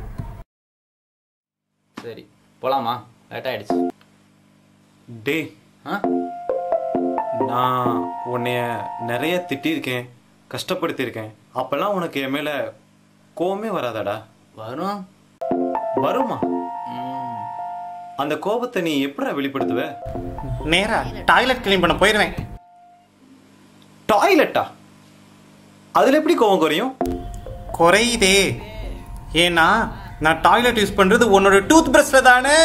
சரி போலாமா லேட் ஆயிடுச்சு டேய் ஆ நான் உன்னைய நிறைய திட்டியிருக்கேன் கஷ்டப்படுத்தியிருக்கேன் அப்பெல்லாம் உனக்கு என் மேல கோவமே வராதாடா வரும் வருமா ம், அந்த கோபத்தை நீ எப்படா வெளிப்படுத்துவ நேரா டாய்லெட் க்ளீன் பண்ண போயிடுவேன் டாய்லெட்டா அதுல எப்படி கோவம் குறையும் குறையுதே ஏன்னா நான் டாய்லெட் யூஸ் பண்றது உன்னோட டூத் பிரஷ்ல தானே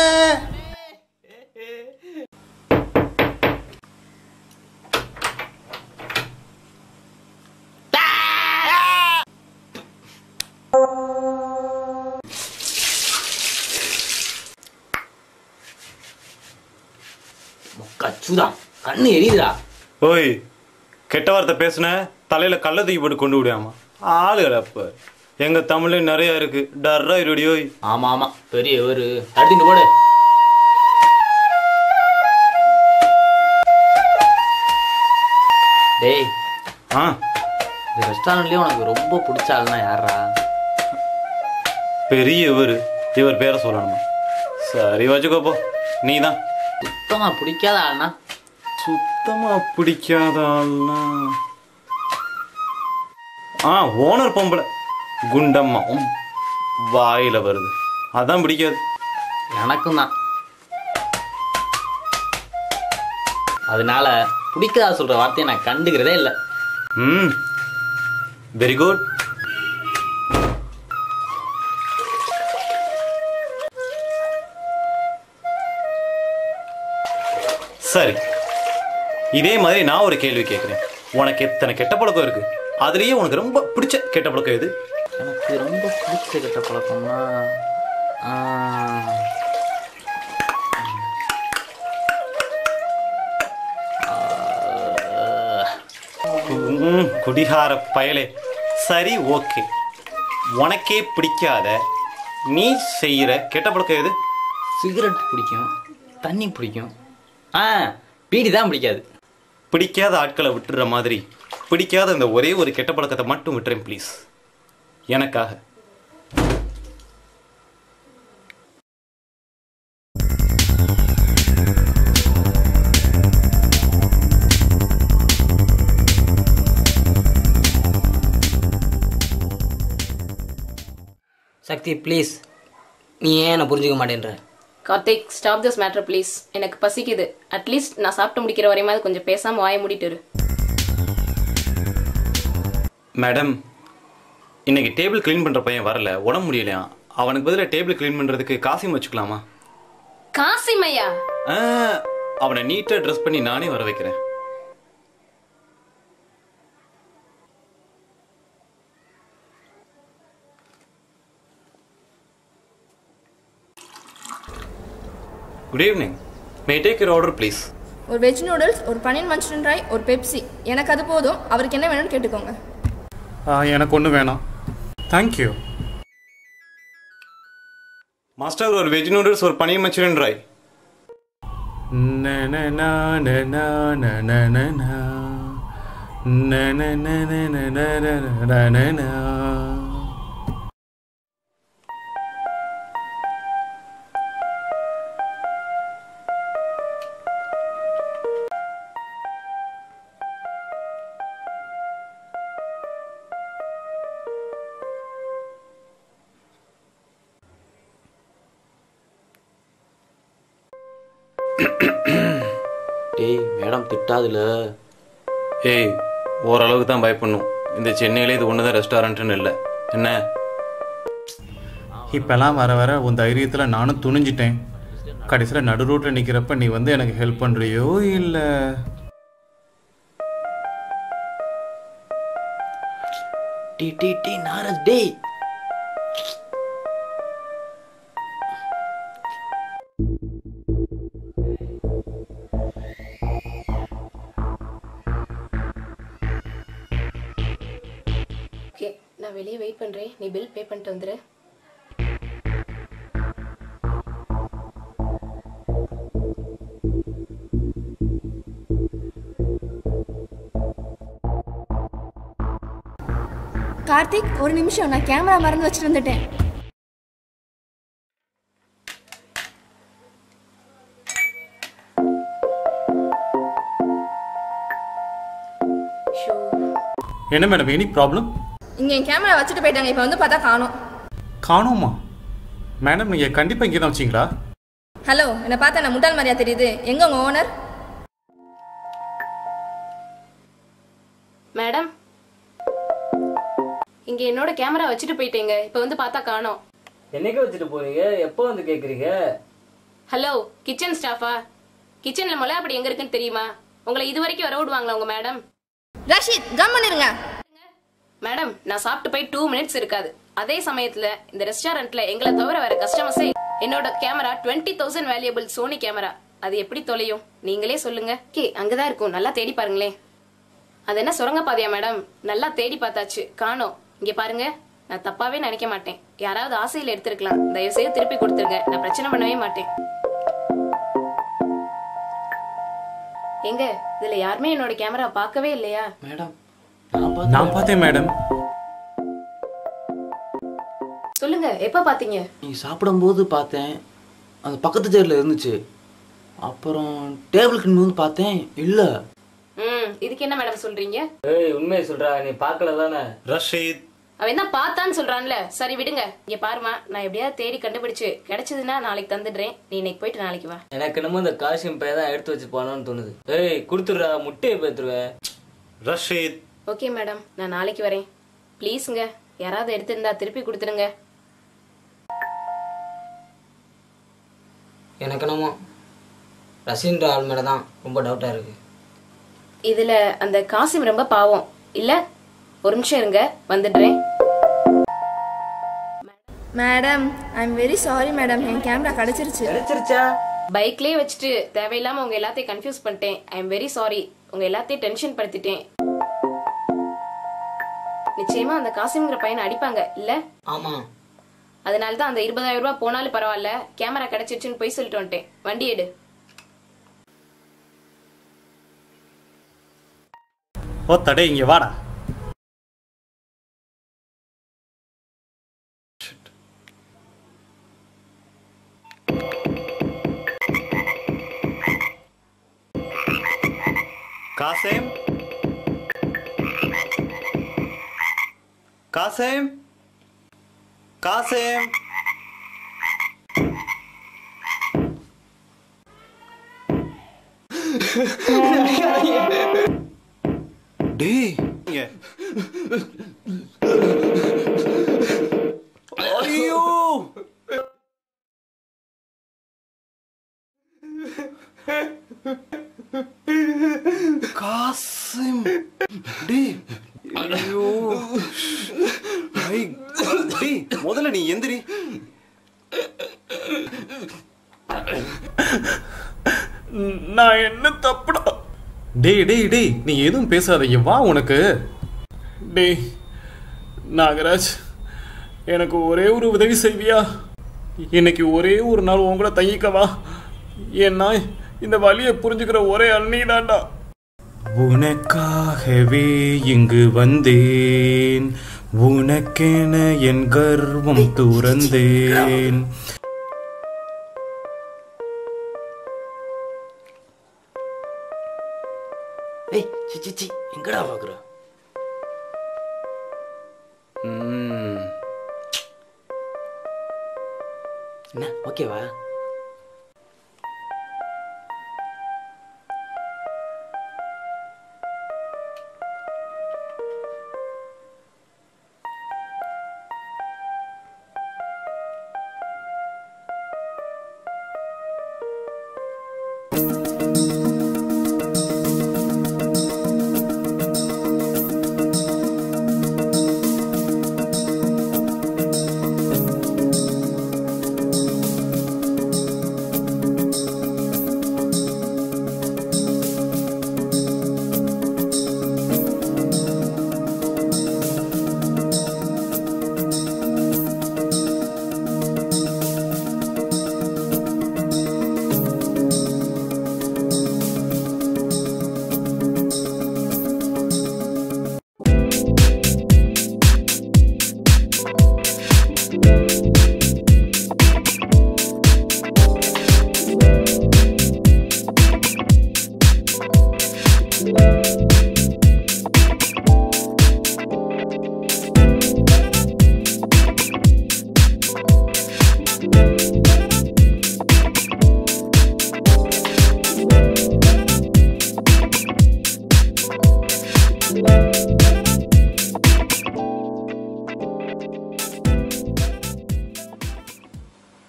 கச்சுதா கண்ணு எரியுதுடா ஓய் கெட்ட வார்த்தை பேசுன தலையில கள்ள தூக்கி போட்டு கொண்டு விடாமா ஆளுகள் அப்ப எங்க தமிழ்ல நிறைய இருக்கு டர்ரா இருடி ஓய் ஆமா ஆமா பெரிய ஒரு அடுத்து போடு டேய் ஆ இந்த ரெஸ்டாரண்ட்லயே உனக்கு ரொம்ப பிடிச்ச ஆளுனா யாரா பெரிய இவர் இவர் பேரை சொல்லணுமா சரி வச்சுக்கோப்போ நீ தான் சுத்தமா பிடிக்காத ஆளுனா சுத்தமா பிடிக்காத ஆள்னா ஆ ஓனர் பொம்பளை குண்டம்மா உம், வாயில வருது அதான் பிடிக்காது எனக்கும் தான் அதனால பிடிக்காத சொல்ற வார்த்தையை நான் கண்டுக்கிறதே இல்லை ம் வெரி குட் சரி இதே மாதிரி நான் ஒரு கேள்வி கேட்குறேன் உனக்கு எத்தனை கெட்ட பழக்கம் இருக்கு அதுலயே உனக்கு ரொம்ப பிடிச்ச கெட்ட பழக்கம் எது எனக்கு ரொம்ப பிடிச்ச கெட்ட பழக்கம்னா ஆ, ம், குடிகார பயலே சரி ஓகே உனக்கே பிடிக்காத நீ செய்யற கெட்ட பழக்கம் எது சிகரெட் பிடிக்கும் தண்ணி பிடிக்கும் ஆ பீடி தான் பிடிக்காது பிடிக்காத ஆட்களை விட்டுற மாதிரி பிடிக்காத இந்த ஒரே ஒரு கெட்ட பழக்கத்தை மட்டும் விட்டுறேன் ப்ளீஸ் எனக்காக சக்தி ப்ளீஸ் நீ ஏன் என்னை புரிஞ்சுக்க மாட்டேன்ற Karthik stop this matter please எனக்கு பசிக்குது அட்லீஸ்ட் நான் சாப்பிட்டு முடிக்கிற வரையுமாவது கொஞ்சம் பேசாம வாய மூடிட்டு இரு மேடம் இன்னைக்கு டேபிள் க்ளீன் பண்ற பையன் வரல உடம்பு முடியலையா அவனுக்கு பதிலாக டேபிள் க்ளீன் பண்றதுக்கு காசியம் வச்சுக்கலாமா காசிமையா ஆ, அவனை நீட்டாக ட்ரெஸ் பண்ணி நானே வர வைக்கிறேன் good evening may take your order please ஒரு வெஜ் நூடுல்ஸ் ஒரு பன்னீர் மஞ்சள் ட்ரை ஒரு பெப்சி எனக்கு அது போதும் அவருக்கு என்ன வேணும்னு கேட்டுக்கோங்க ஆ, எனக்கு ஒன்றும் வேணாம் தேங்க்யூ மாஸ்டர் ஒரு வெஜ் நூடுல்ஸ் ஒரு பனீர் மச்சூரியன் ட்ரை டேய் மேடம் திட்டாதுல ஏய் ஓரளவுக்கு தான் பயப்படணும் இந்த சென்னையிலே இது ஒன்று தான் ரெஸ்டாரண்ட்னு இல்லை என்ன இப்பெல்லாம் வர வர உன் தைரியத்தில் நானும் துணிஞ்சிட்டேன் கடைசியில் நடு ரோட்டில் நிற்கிறப்ப நீ வந்து எனக்கு ஹெல்ப் பண்ணுறியோ இல்லை டி டி டி நாரஸ் டேய் ஓகே நான் வெளியே வெயிட் பண்றேன் நீ பில் பே பண்ணிட்டு வந்துரு கார்த்திக் ஒரு நிமிஷம் நான் கேமரா மறந்து வச்சுட்டு வந்துட்டேன் என்ன மேடம் எனி ப்ராப்ளம் இங்கே என் கேமரா வச்சுட்டு போயிட்டாங்க இப்போ வந்து பார்த்தா காணோம் காணோமா மேடம் நீங்கள் கண்டிப்பாக இங்கே தான் வச்சிங்களா ஹலோ என்னை பார்த்தா நான் முட்டாள் மாதிரியா தெரியுது எங்க உங்க ஓனர் மேடம் இங்க என்னோட கேமரா வச்சுட்டு போயிட்டீங்க இப்ப வந்து பார்த்தா காணோம் என்னைக்கு வச்சுட்டு போறீங்க எப்போ வந்து கேக்குறீங்க ஹலோ கிச்சன் ஸ்டாஃபா கிச்சன்ல மொளை அப்படி எங்க இருக்குன்னு தெரியுமா உங்களை இது வரைக்கும் வர விடுவாங்களா உங்க மேடம் ரஷீத் கம் பண்ணிருங்க மேடம் நான் சாப்பிட்டு போய் டூ மினிட்ஸ் இருக்காது அதே சமயத்துல இந்த ரெஸ்டாரண்ட்ல எங்களை தவிர வேற கஸ்டமர்ஸே என்னோட camera twenty thousand valuable Sony camera அது எப்படி தொலையும் நீங்களே சொல்லுங்க கே அங்கதான் இருக்கும் நல்லா தேடி பாருங்களேன் அது என்ன சுரங்க பாதையா மேடம் நல்லா தேடி பார்த்தாச்சு காணோம் இங்க பாருங்க நான் தப்பாவே நினைக்க மாட்டேன் யாராவது ஆசையில எடுத்திருக்கலாம் தயவு செய்து திருப்பி கொடுத்துருங்க நான் பிரச்சனை பண்ணவே மாட்டேன் எங்க இதுல யாருமே என்னோட கேமரா பார்க்கவே இல்லையா மேடம் நான் பார்த்தேன் மேடம் சொல்லுங்க எப்ப பாத்தீங்க நீ சாப்பிடும்போது பார்த்தேன் அந்த பக்கத்து சேர்ல இருந்துச்சு அப்புறம் டேபிளுக்கு வந்து பார்த்தேன் இல்ல ம் இதுக்கு என்ன மேடம் சொல்றீங்க ஏய் உண்மையை சொல்றா நீ பார்க்கல தானே ரஷீத் அவன் என்ன பார்த்தான்னு சொல்றான்ல சரி விடுங்க இங்க பாருமா நான் எப்படியாவது தேடி கண்டுபிடிச்சு கிடைச்சதுன்னா நாளைக்கு தந்துடுறேன் நீ இன்னைக்கு போயிட்டு நாளைக்கு வா எனக்கு என்னமோ இந்த காசியம் பையன் தான் எடுத்து வச்சு போனோம்னு தோணுது ஏய் கொடுத்துடுறா முட்டையை பேத்துருவேன் ரஷீத் ஓகே மேடம் நான் நாளைக்கு வரேன் ப்ளீஸுங்க யாராவது எடுத்திருந்தா திருப்பி கொடுத்துருங்க எனக்கு என்னமோ ரசின்ற ஆள் மேல தான் ரொம்ப டவுட்டா இருக்கு இதுல அந்த காசிம் ரொம்ப பாவம் இல்ல ஒரு நிமிஷம் இருங்க வந்துடுறேன் madam I am very sorry madam என் கேமரா கிடைச்சிருச்சு கிடைச்சிருச்சா பைக்லயே வச்சுட்டு தேவையில்லாம உங்க எல்லாத்தையும் கன்ஃபியூஸ் பண்ணிட்டேன் ஐ எம் வெரி சாரி உங்க எல்லாத்தையும் டென்ஷன் படுத்திட்டேன் நிச்சயமா அந்த காசிம்ங்கிற பையனை அடிப்பாங்க இல்ல ஆமா அதனால தான் அந்த இருபதாயிரம் ரூபாய் போனாலும் பரவாயில்ல கேமரா கிடைச்சிருச்சுன்னு போய் சொல்லிட்டு வந்துட்டேன் வண்டி எடு ஓ தடை இங்கே வாடா காசேம் காசேம் காசேம் டேய் இங்க. ஐயோ காசிம் டேய் ஐயோ ஐ டேய் முதல்ல நீ எந்திரி நான் என்ன தப்புடா டேய் டேய் டேய் நீ எதுவும் பேசாதீங்க வா உனக்கு டேய் நாகராஜ் எனக்கு ஒரே ஒரு உதவி செய்வியா இன்னைக்கு ஒரே ஒரு நாள் உன் கூட தங்கிக்கவா ஏன்னா இந்த வலியை புரிஞ்சுக்கிற ஒரே அண்ணி தான்டா உனக்காகவே இங்கு வந்தேன் உனக்கென என் கர்வம் துறந்தேன் ஏய் சி சி சி எங்கடா பாக்குற ம், என்ன ஓகேவா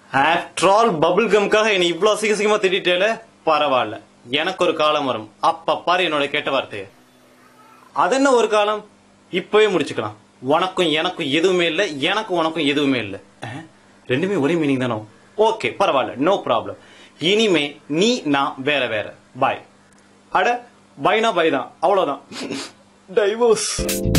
ஆஃப்டர் ஆல் பபுள் கம்காக என்னை இவ்வளவு அசிங்க அசிங்கமா திட்டேல பரவாயில்ல எனக்கு ஒரு காலம் வரும் அப்ப பாரு என்னோட கெட்ட வார்த்தைய அதென்ன ஒரு காலம் இப்பவே முடிச்சுக்கலாம் உனக்கும் எனக்கும் எதுவுமே இல்ல எனக்கும் உனக்கும் எதுவுமே இல்ல அஹ், ரெண்டுமே ஒரே மீனிங் தானோ ஓகே பரவாயில்ல நோ ப்ராப்ளம் இனிமே நீ நான் வேற வேற பாய் அட பைனா பை தான் அவ்வளவுதான் டைவோர்ஸ்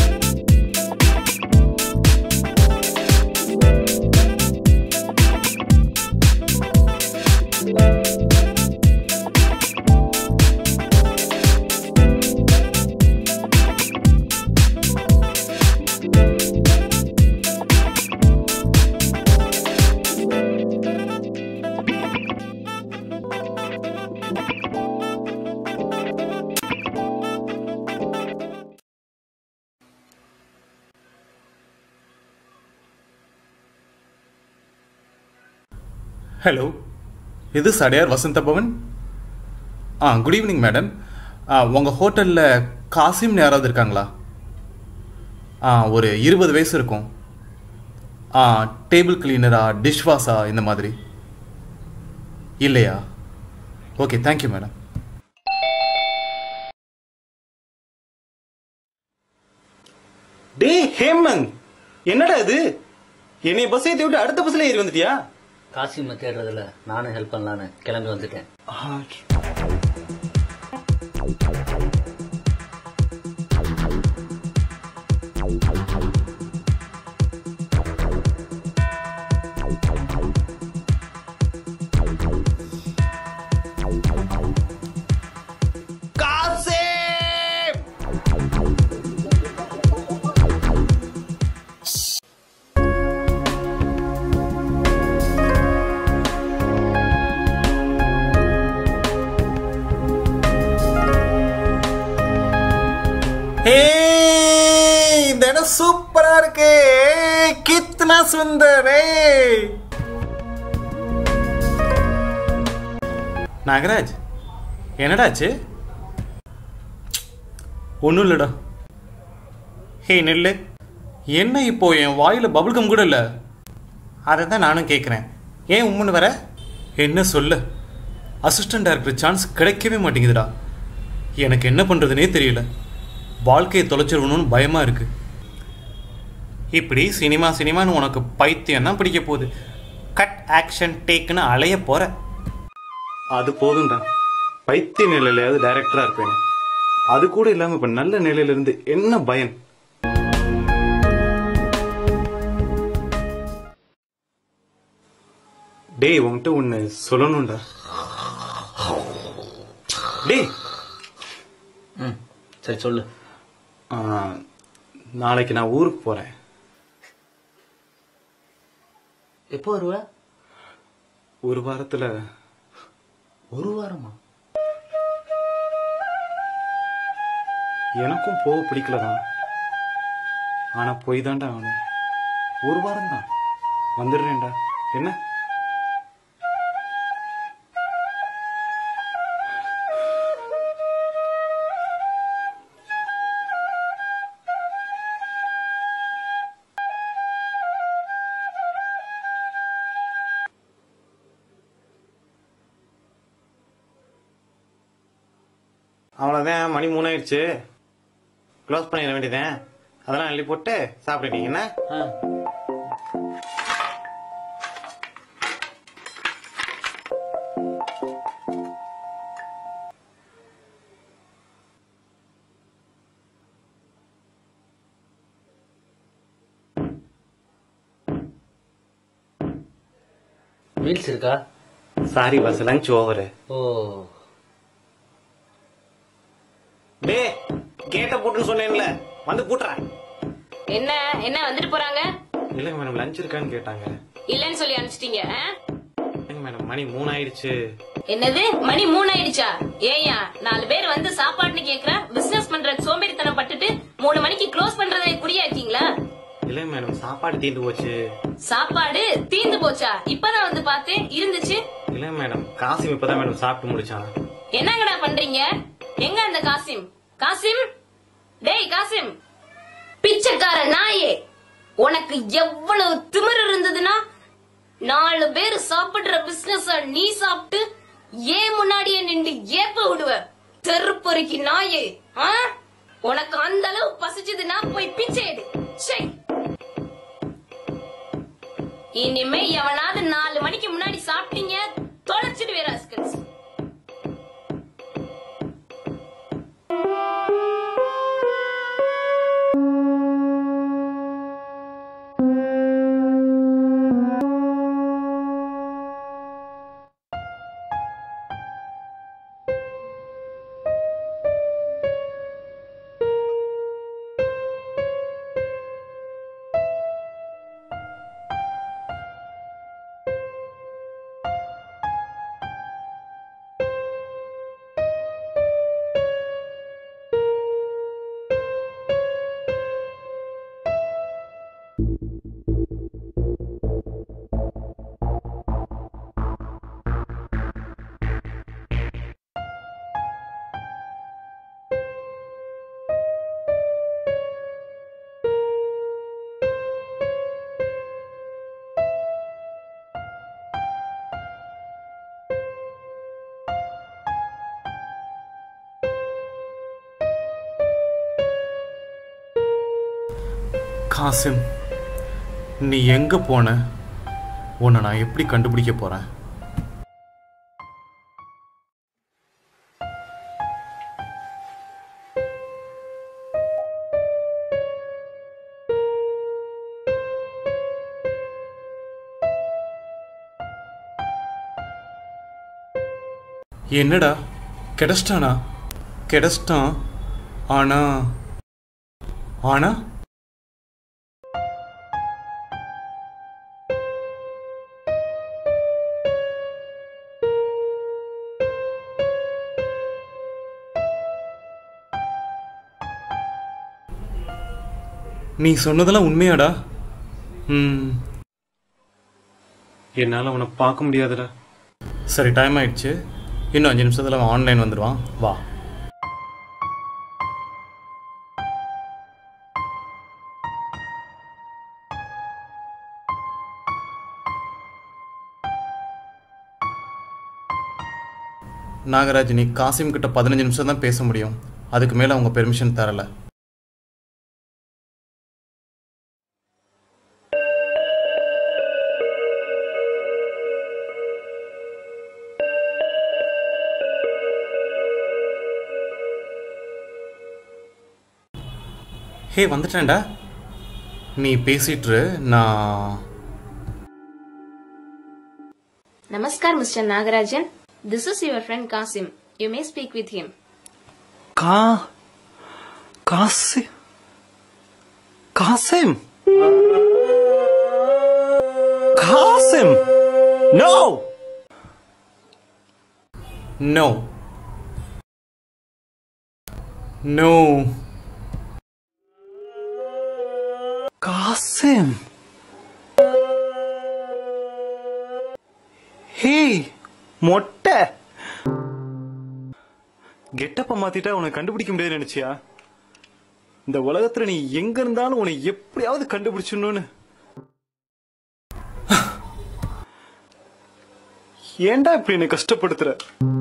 ஹலோ இது சடையார் வசந்த பவன் ஆ குட் ஈவினிங் மேடம் ஆ உங்கள் ஹோட்டலில் காசிம்னு யாராவது இருக்காங்களா ஆ ஒரு இருபது வயசு இருக்கும் ஆ டேபிள் கிளீனரா டிஷ்வாஷா இந்த மாதிரி இல்லையா ஓகே தேங்க்யூ மேடம் டே ஹேமந்த் என்னடா இது என்னைய பஸ் ஏத்தி விட்டு அடுத்த பஸ்ல ஏறி வந்துட்டியா காசிமை தேடுறதுல நானும் ஹெல்ப் பண்ணலான்னு கிளம்பி வந்துட்டேன் ஏய், இந்த இடம் சூப்பரா இருக்கு ஏய், கித்னா சுந்தர் ஏய். நாகராஜ் என்னடாச்சு ஒன்றும் இல்லடா ஹே நெல்லு என்ன இப்போ என் வாயில பபுள்கம் கூட இல்லை அதை தான் நானும் கேட்குறேன் ஏன் உம்முன்னு வர என்ன சொல்ல அசிஸ்டன்ட் டைரக்டர் சான்ஸ் கிடைக்கவே மாட்டேங்குதுடா எனக்கு என்ன பண்ணுறதுனே தெரியல வாழ்க்கையை தொலைச்சிருவணும்னு பயமாக இருக்கு இப்படி சினிமா சினிமான்னு உனக்கு பைத்தியம் தான் பிடிக்க போகுது கட் ஆக்ஷன் டேக்குன்னு அலைய போற அது போதும்டா பைத்திய நிலையிலாவது டைரக்டரா இருப்பேன் அது கூட இல்லாம இப்ப நல்ல நிலையில இருந்து என்ன பயன் டேய் உன்கிட்ட ஒண்ணு சொல்லணும்டா டேய் ம் சரி சொல்லு ஆ, நாளைக்கு நான் ஊருக்கு போறேன் எப்போ வருவ ஒரு வாரத்துல ஒரு வாரமா எனக்கும் போக பிடிக்கலதான் ஆனா போய் தான்டா ஆகணும் ஒரு வாரம் தான் வந்துடுறேன்டா என்ன அவ்வளோதான் மணி மூணாயிடுச்சு க்ளோஸ் பண்ணிட வேண்டியதேன் அதெல்லாம் அள்ளி போட்டு சாப்பிடுட்டீங்க என்ன மீல்ஸ் இருக்கா சாரி பஸ் லஞ்ச் ஓவரு ஓ டே கேட்ட போட்டுன்னு சொன்னேன்ல வந்து பூட்டுறேன் என்ன என்ன வந்துட்டு போறாங்க இல்லைங்க மேடம் லஞ்ச் இருக்கான்னு கேட்டாங்க இல்லன்னு சொல்லி அனுப்பிச்சிட்டீங்க ஆ? இல்லைங்க மேடம் மணி மூணு ஆயிடுச்சு என்னது மணி மூணு ஆயிடுச்சா ஏயா நாலு பேர் வந்து சாப்பாடுன்னு கேக்குற பிசினஸ் பண்ற சோம்பேறித்தனம் பட்டுட்டு மூணு மணிக்கு க்ளோஸ் பண்றதை குடியாக்கீங்களா இல்லைங்க மேடம் சாப்பாடு தீர்ந்து போச்சு சாப்பாடு தீந்து போச்சா இப்பதான் வந்து பார்த்தேன் இருந்துச்சு இல்லைங்க மேடம் காசிம் இப்பதான் மேடம் சாப்பிட்டு முடிச்சான் என்னங்கடா பண்றீங்க எங்க அந்த காசிம் காசிம் டேய் காசிம் பிச்சைக்கார நாயே உனக்கு எவ்வளவு திமிரு இருந்ததுன்னா நாலு பேர் சாப்பிடுற பிசினஸ் நீ சாப்பிட்டு ஏன் முன்னாடியே நின்று ஏப்ப விடுவ தெருப்பொறுக்கி நாயே ஆ? உனக்கு அந்த அளவு பசிச்சதுன்னா போய் பிச்சை எடு ச்சே. இனிமே எவனாவது நாலு மணிக்கு முன்னாடி சாப்பிட்டீங்க தொலைச்சிடுவே ராஸ்கல்ஸ் காசிம் நீ எங்க போன உன்னை நான் எப்படி கண்டுபிடிக்க போறேன் என்னடா கிடைச்சிட்டானா கிடைச்சிட்டான் ஆனா ஆனா நீ சொன்னதெல்லாம் உண்மையாடா ம் என்னால் அவனை பார்க்க முடியாதுடா சரி டைம் ஆயிடுச்சு இன்னும் அஞ்சு நிமிஷத்தில் அவன் ஆன்லைன் வந்துடுவான் வா நாகராஜ் நீ காசிம் கிட்ட பதினஞ்சு நிமிஷம் தான் பேச முடியும் அதுக்கு மேலே அவங்க பெர்மிஷன் தரல ஹே வந்துட்டேன்டா நீ பேசிட்டு இரு, நான் Namaskar, Mr. Nagarajan. This is your friend Kasim. You may speak with him. கா காசி Kasim Kasim no no no Kasim hey மொட்டை கெட்டப்ப மாத்திட்டா உன்னை கண்டுபிடிக்க முடியாது நினைச்சியா இந்த உலகத்துல நீ எங்க இருந்தாலும் உன்னை எப்படியாவது கண்டுபிடிச்சிடணும்னு ஏன்டா இப்படி என்னை கஷ்டப்படுத்துற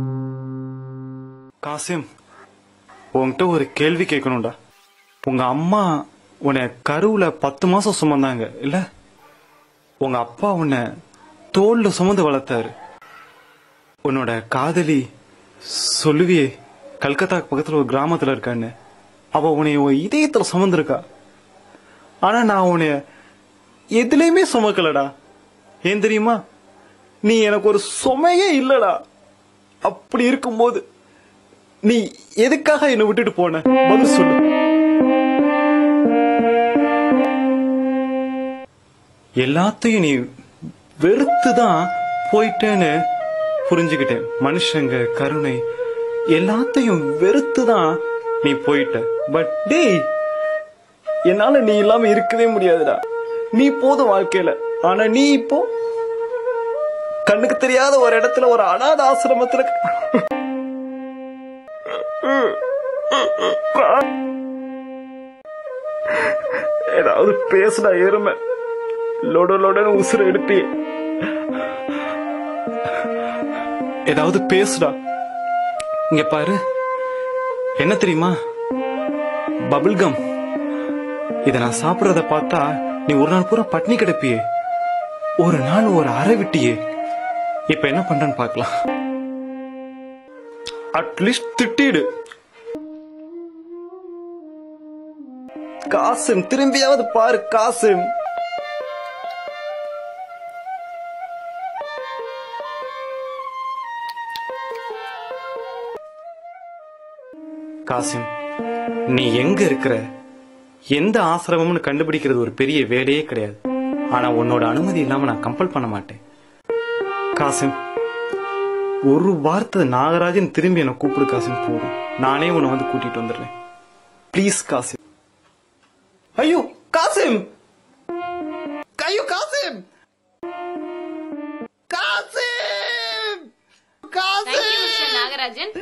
காசிம் உன்கிட்ட ஒரு கேள்வி கேட்கணும்டா உங்க அம்மா உன்னை கருவுல பத்து மாசம் சுமந்தாங்க இல்ல உங்க அப்பா உன்னை தோல்ல சுமந்து வளர்த்தாரு உன்னோட காதலி சொல்லுவியே கல்கத்தா பக்கத்துல ஒரு கிராமத்துல இருக்கான்னு அவ உன்னை உன் இதயத்துல சுமந்திருக்கா ஆனா நான் உன்னைய எதுலயுமே சுமக்கலடா ஏன் தெரியுமா நீ எனக்கு ஒரு சுமையே இல்லடா அப்படி இருக்கும்போது நீ எதுக்காக என்னை விட்டுட்டு போன பதில் சொல்லு எல்லாத்தையும் நீ வெறுத்துதான் போயிட்டேன்னு புரிஞ்சுக்கிட்டேன் மனுஷங்க கருணை எல்லாத்தையும் வெறுத்துதான் நீ போயிட்ட பட் டேய் என்னால நீ இல்லாம இருக்கவே முடியாதுடா நீ போதும் வாழ்க்கையில ஆனா நீ இப்போ கண்ணுக்கு தெரியாத ஒரு இடத்துல ஒரு அனாத ஆசிரமத்துல ஏதாவது பேசுடா எருமை லொட லொடன்னு உசுர எடுப்பியே ஏதாவது பேசுடா இங்க பாரு என்ன தெரியுமா பபிள்கம் இத நான் சாப்பிடுறத பார்த்தா நீ ஒரு நாள் பூரா பட்னி கிடப்பியே ஒரு நாள் ஒரு அறை விட்டியே இப்ப என்ன பண்றேன்னு பார்க்கலாம் அட்லீஸ்ட் திட்டிடு காசும் திரும்பியாவது பாரு காசும் காசிம் நீ எங்க இருக்கிற எந்த ஆசிரமம்னு கண்டுபிடிக்கிறது ஒரு பெரிய வேலையே கிடையாது ஆனா உன்னோட அனுமதி இல்லாம நான் கம்பல் பண்ண மாட்டேன் காசிம் ஒரு வார்த்தை நாகராஜன் திரும்பி என்னை கூப்பிடு காசிம் போதும் நானே உன்னை வந்து கூட்டிட்டு வந்துடுறேன் ப்ளீஸ் காசிம் ஐயோ காசிம் ஐயோ காசிம் காசிம் காசிம் நாகராஜன்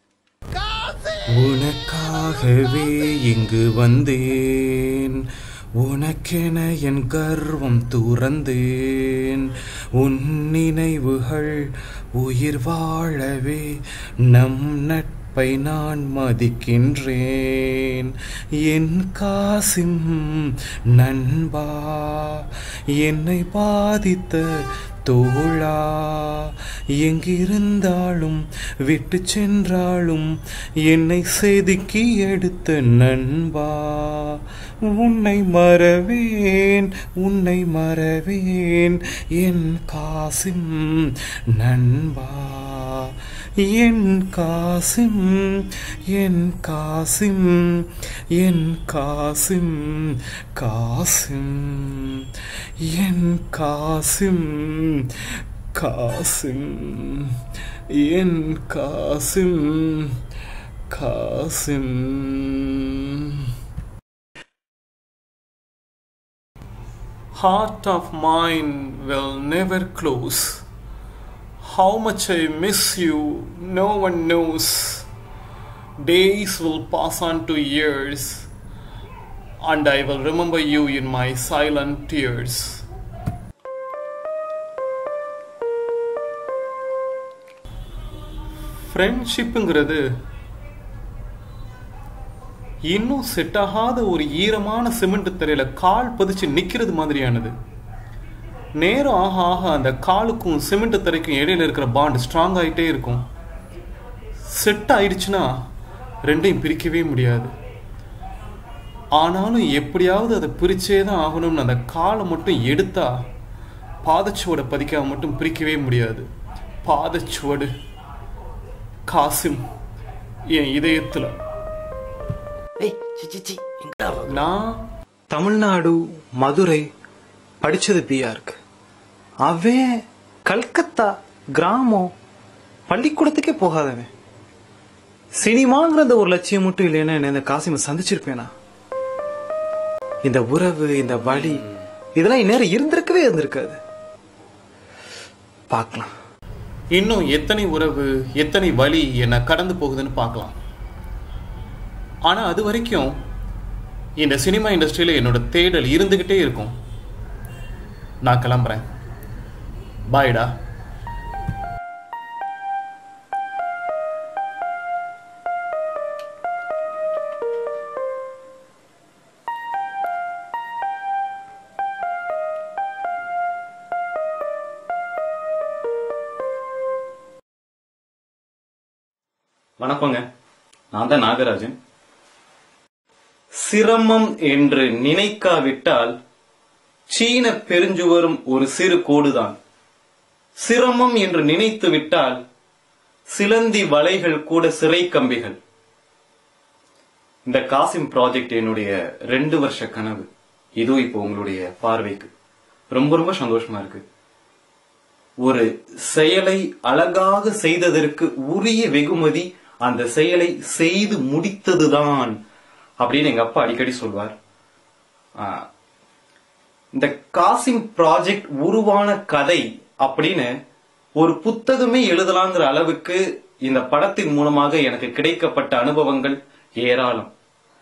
உனக்காகவே இங்கு வந்தேன் உனக்கென என் கர்வம் துறந்தேன் உன் நினைவுகள் உயிர் வாழவே நம் நட்பை நான் மதிக்கின்றேன் என் காசிம் நண்பா என்னை பாதித்த தோழா எங்கிருந்தாலும் விட்டு சென்றாலும் என்னை செதுக்கி எடுத்த நண்பா உன்னை மறவேன் உன்னை மறவேன் என் காசிம் நண்பா என் காசிம் என் காசிம் என் காசிம் காசிம் என் காசிம் காசிம் என் Kasim Kasim Heart of mine will never close. How much I miss you, no one knows. Days will pass on to years, and I will remember you in my silent tears. ஃப்ரெண்ட்ஷிப்புங்கிறது இன்னும் செட் ஆகாத ஒரு ஈரமான சிமெண்ட் தரையில கால் பதிச்சு நிக்கிறது மாதிரியானது நேரம் ஆக ஆக அந்த காலுக்கும் சிமெண்ட் தரைக்கும் இடையில இருக்கிற பாண்ட் ஸ்ட்ராங் ஆயிட்டே இருக்கும் செட் ஆயிடுச்சுன்னா ரெண்டையும் பிரிக்கவே முடியாது ஆனாலும் எப்படியாவது அதை பிரிச்சே தான் ஆகணும்னு அந்த காலை மட்டும் எடுத்தா பாதச்சுவடை பதிக்காம மட்டும் பிரிக்கவே முடியாது பாதச்சுவடு காசிம் என் இதயத்துல நான் தமிழ்நாடு மதுரை படிச்சது பிஆருக்கு அவன் கல்கத்தா கிராமம் பள்ளிக்கூடத்துக்கே போகாதவன் சினிமாங்கிறத ஒரு லட்சியம் மட்டும் இல்லைன்னா என்ன இந்த காசிம சந்திச்சிருப்பேனா இந்த உறவு இந்த வழி இதெல்லாம் இந்நேரம் இருந்திருக்கவே இருந்திருக்காது பார்க்கலாம் இன்னும் எத்தனை உறவு எத்தனை வழி என்னை கடந்து போகுதுன்னு பார்க்கலாம் ஆனா அது வரைக்கும் இந்த சினிமா இண்டஸ்ட்ரியில என்னோட தேடல் இருந்துகிட்டே இருக்கும் நான் கிளம்புறேன் பாய்டா வணக்கங்க நான் தான் நாகராஜன் சிரமம் என்று நினைக்காவிட்டால் சீன பெருஞ்சுவரும் ஒரு சிறு கோடுதான் சிரமம் என்று நினைத்து விட்டால் சிலந்தி வலைகள் கூட சிறை கம்பிகள் இந்த காசிம் ப்ராஜெக்ட் என்னுடைய ரெண்டு வருஷ கனவு இதோ இப்போ உங்களுடைய பார்வைக்கு ரொம்ப ரொம்ப சந்தோஷமா இருக்கு ஒரு செயலை அழகாக செய்ததற்கு உரிய வெகுமதி அந்த செயலை செய்து முடித்ததுதான் அப்படின்னு எங்க அப்பா அடிக்கடி சொல்வார் ஆஹ், இந்த காசிம் ப்ராஜெக்ட் உருவான கதை அப்படின்னு ஒரு புத்தகமே எழுதலாங்கிற அளவுக்கு இந்த படத்தின் மூலமாக எனக்கு கிடைக்கப்பட்ட அனுபவங்கள் ஏராளம்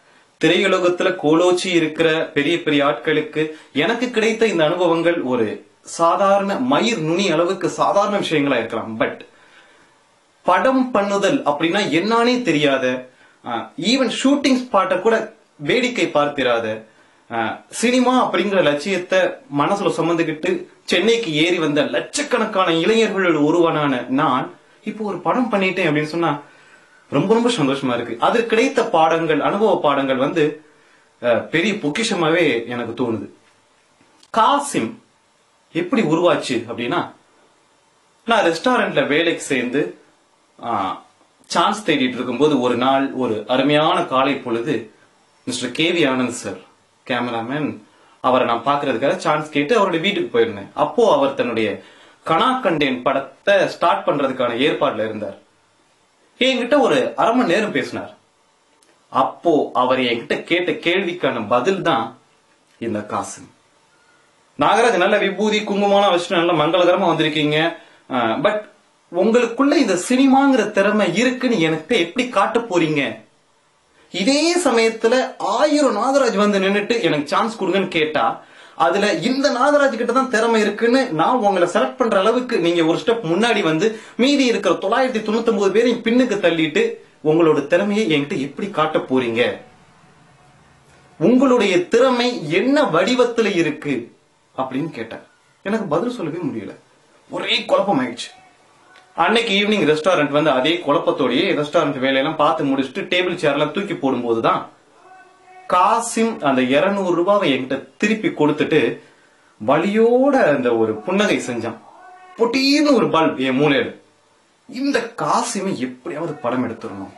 திரையுலகத்துல கோலோச்சி இருக்கிற பெரிய பெரிய ஆட்களுக்கு எனக்கு கிடைத்த இந்த அனுபவங்கள் ஒரு சாதாரண மயிர் நுனி அளவுக்கு சாதாரண விஷயங்களா இருக்கலாம் பட் படம் பண்ணுதல் அப்படின்னா என்னன்னே தெரியாத ஈவன் ஷூட்டிங் ஸ்பாட்டை கூட வேடிக்கை பார்த்திராத அஹ், சினிமா அப்படிங்கிற லட்சியத்தை மனசுல சுமந்துக்கிட்டு சென்னைக்கு ஏறி வந்த லட்சக்கணக்கான இளைஞர்களோட ஒருவனான நான் இப்போ ஒரு படம் பண்ணிட்டேன் அப்படின்னு சொன்னா ரொம்ப ரொம்ப சந்தோஷமா இருக்கு அதில் கிடைத்த பாடங்கள் அனுபவ பாடங்கள் வந்து அஹ், பெரிய பொக்கிஷமாவே எனக்கு தோணுது காசிம் எப்படி உருவாச்சு அப்படின்னா நான் ரெஸ்டாரண்ட்ல வேலைக்கு சேர்ந்து சான்ஸ் தேடிட்டு இருக்கும்போது ஒரு நாள் ஒரு அருமையான காலை பொழுது mister K V Anand sir cameraman அவரை நான் பாக்குறதுக்காக சான்ஸ் கேட்டு அவருடைய வீட்டுக்கு போயிருந்தேன் அப்போ அவர் தன்னுடைய கனா கண்டேன் படத்தை ஸ்டார்ட் பண்றதுக்கான ஏற்பாடுல இருந்தார் என்கிட்ட ஒரு அரை மணி நேரம் பேசினார் அப்போ அவர் என்கிட்ட கேட்ட கேள்விக்கான பதில் தான் இந்த காசு நாகராஜ் நல்ல விபூதி குங்குமம்லாம் வச்சுட்டு நல்ல மங்களகரமா வந்திருக்கீங்க பட் உங்களுக்குள்ள இந்த சினிமாங்கிற திறமை இருக்குன்னு எனக்கு எப்படி காட்ட போறீங்க இதே சமயத்துல ஆயிரம் நாகராஜ் வந்து நின்னுட்டு எனக்கு சான்ஸ் கொடுங்கன்னு கேட்டா அதுல இந்த நாகராஜ் கிட்ட தான் திறமை இருக்குன்னு நான் உங்களை செலக்ட் பண்ற அளவுக்கு நீங்க ஒரு ஸ்டெப் முன்னாடி வந்து மீதி இருக்கிற தொள்ளாயிரத்தி தொண்ணூத்தி ஒன்பது பேரையும் பின்னுக்கு தள்ளிட்டு உங்களோட திறமையை என்கிட்ட எப்படி காட்ட போறீங்க உங்களுடைய திறமை என்ன வடிவத்துல இருக்கு அப்படின்னு கேட்டார் எனக்கு பதில் சொல்லவே முடியல ஒரே குழப்பம் ஆயிடுச்சு அன்னைக்கு ஈவினிங் ரெஸ்டாரண்ட் வந்து அதே குழப்பத்தோடயே ரெஸ்டாரண்ட் வேலையெல்லாம் பார்த்து முடிச்சுட்டு டேபிள் சேர்லாம் தூக்கி போடும்போதுதான் காசிம் அந்த 200 ரூபாவை என்கிட்ட திருப்பி கொடுத்துட்டு வலியோட அந்த ஒரு புன்னகை செஞ்சான் பொட்டின்னு ஒரு பல்ப் என் மூலையில இந்த காசிமை எப்படியாவது படம் எடுத்துடணும்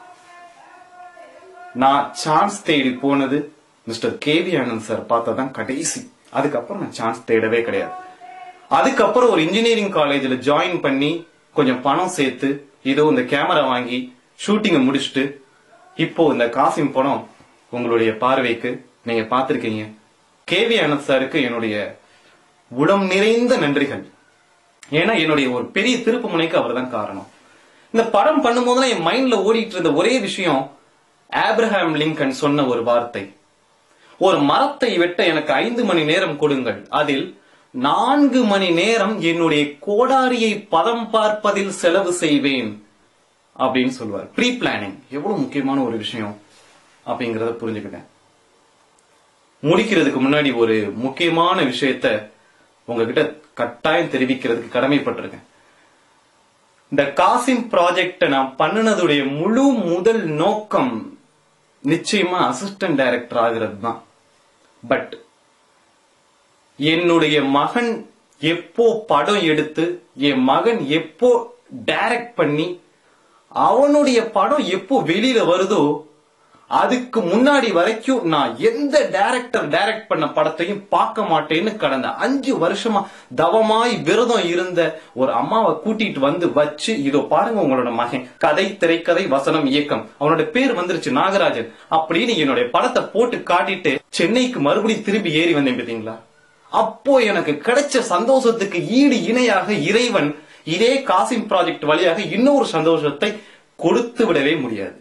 நான் சான்ஸ் தேடி போனது மிஸ்டர் கேவி ஆனந்த் சார் பார்த்ததான் கடைசி அதுக்கப்புறம் நான் சான்ஸ் தேடவே கிடையாது அதுக்கப்புறம் ஒரு இன்ஜினியரிங் காலேஜ்ல ஜாயின் பண்ணி கொஞ்சம் பணம் சேர்த்து இதோ இந்த கேமரா வாங்கி ஷூட்டிங்கை முடிச்சுட்டு இப்போ இந்த காசிம் படம் உங்களுடைய பார்வைக்கு நீங்க பார்த்திருக்கீங்க கேவி ஆனந்த் சாருக்கு என்னுடைய உளம் நிறைந்த நன்றிகள் ஏன்னா என்னுடைய ஒரு பெரிய திருப்பு முனைக்கு அவர்தான் காரணம் இந்த படம் பண்ணும்போதுலாம் என் மைண்ட்ல ஓடிட்டு இருந்த ஒரே விஷயம் ஆப்ரஹாம் லிங்கன் சொன்ன ஒரு வார்த்தை ஒரு மரத்தை வெட்ட எனக்கு ஐந்து மணி நேரம் கொடுங்கள் அதில் நான்கு மணி நேரம் என்னுடைய கோடாரியை பதம் பார்ப்பதில் செலவு செய்வேன் அப்படின்னு சொல்லுவார் ப்ரீ பிளானிங் எவ்வளவு முக்கியமான ஒரு விஷயம் அப்படிங்கறத புரிஞ்சுக்கிட்டேன் முடிக்கிறதுக்கு முன்னாடி ஒரு முக்கியமான விஷயத்த உங்ககிட்ட கட்டாயம் தெரிவிக்கிறதுக்கு கடமைப்பட்டிருக்கேன் இந்த காசிம் ப்ராஜெக்ட நான் பண்ணினதுடைய முழு முதல் நோக்கம் நிச்சயமா அசிஸ்டன்ட் டைரக்டர் ஆகிறது தான் பட் என்னுடைய மகன் எப்போ படம் எடுத்து என் மகன் எப்போ டைரக்ட் பண்ணி அவனுடைய படம் எப்போ வெளியில வருதோ அதுக்கு முன்னாடி வரைக்கும் நான் எந்த டைரக்டர் டைரக்ட் பண்ண படத்தையும் பார்க்க மாட்டேன்னு கடந்த அஞ்சு வருஷமா தவமாய் விரதம் இருந்த ஒரு அம்மாவை கூட்டிட்டு வந்து வச்சு இதோ பாருங்க உங்களோட மகன் கதை திரைக்கதை வசனம் இயக்கம் அவனோட பேர் வந்துருச்சு நாகராஜன் அப்படின்னு என்னுடைய படத்தை போட்டு காட்டிட்டு சென்னைக்கு மறுபடியும் திரும்பி ஏறி வந்தேன் பாத்தீங்களா அப்போ எனக்கு கிடைச்ச சந்தோஷத்துக்கு ஈடு இணையாக இறைவன் இதே காசிம் ப்ராஜெக்ட் வழியாக இன்னொரு சந்தோஷத்தை கொடுத்து விடவே முடியாது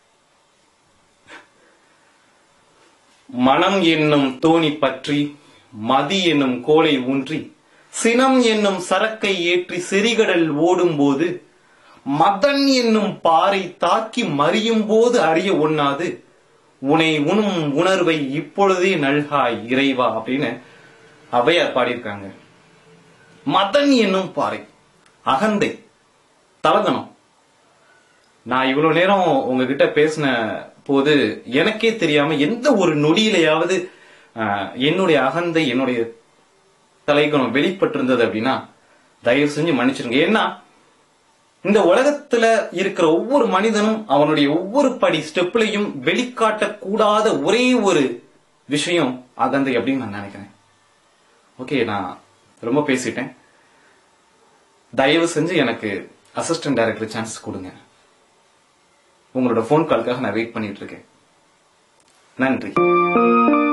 மனம் என்னும் தோணி பற்றி மதி என்னும் கோலை ஊன்றி சினம் என்னும் சரக்கை ஏற்றி செறிகடல் ஓடும்போது மதன் என்னும் பாறை தாக்கி மறியும் போது அறிய ஒண்ணாது உனை உணும் உணர்வை இப்பொழுதே நல்காய் இறைவா அப்படின்னு அவையார் பாடியிருக்காங்க மதன் என்னும் பாறை அகந்தை தலகணம் நான் இவ்வளவு நேரம் உங்ககிட்ட பேசின போது எனக்கே தெரியாம எந்த ஒரு நொடியிலையாவது ஆஹ், என்னுடைய அகந்தை என்னுடைய தலைகுணம் வெளிப்பட்டிருந்தது அப்படின்னா தயவு செஞ்சு மன்னிச்சிருங்க ஏன்னா இந்த உலகத்துல இருக்கிற ஒவ்வொரு மனிதனும் அவனுடைய ஒவ்வொரு படி ஸ்டெப்லையும் வெளிக்காட்டக்கூடாத ஒரே ஒரு விஷயம் அகந்தை அப்படின்னு நான் நினைக்கிறேன் ஓகே நான் ரொம்ப பேசிட்டேன் தயவு செஞ்சு எனக்கு அசிஸ்டன்ட் டைரக்டர் சான்ஸ் கொடுங்க உங்களோட ஃபோன் கால்க்காக நான் வெயிட் பண்ணிட்டு இருக்கேன் நன்றி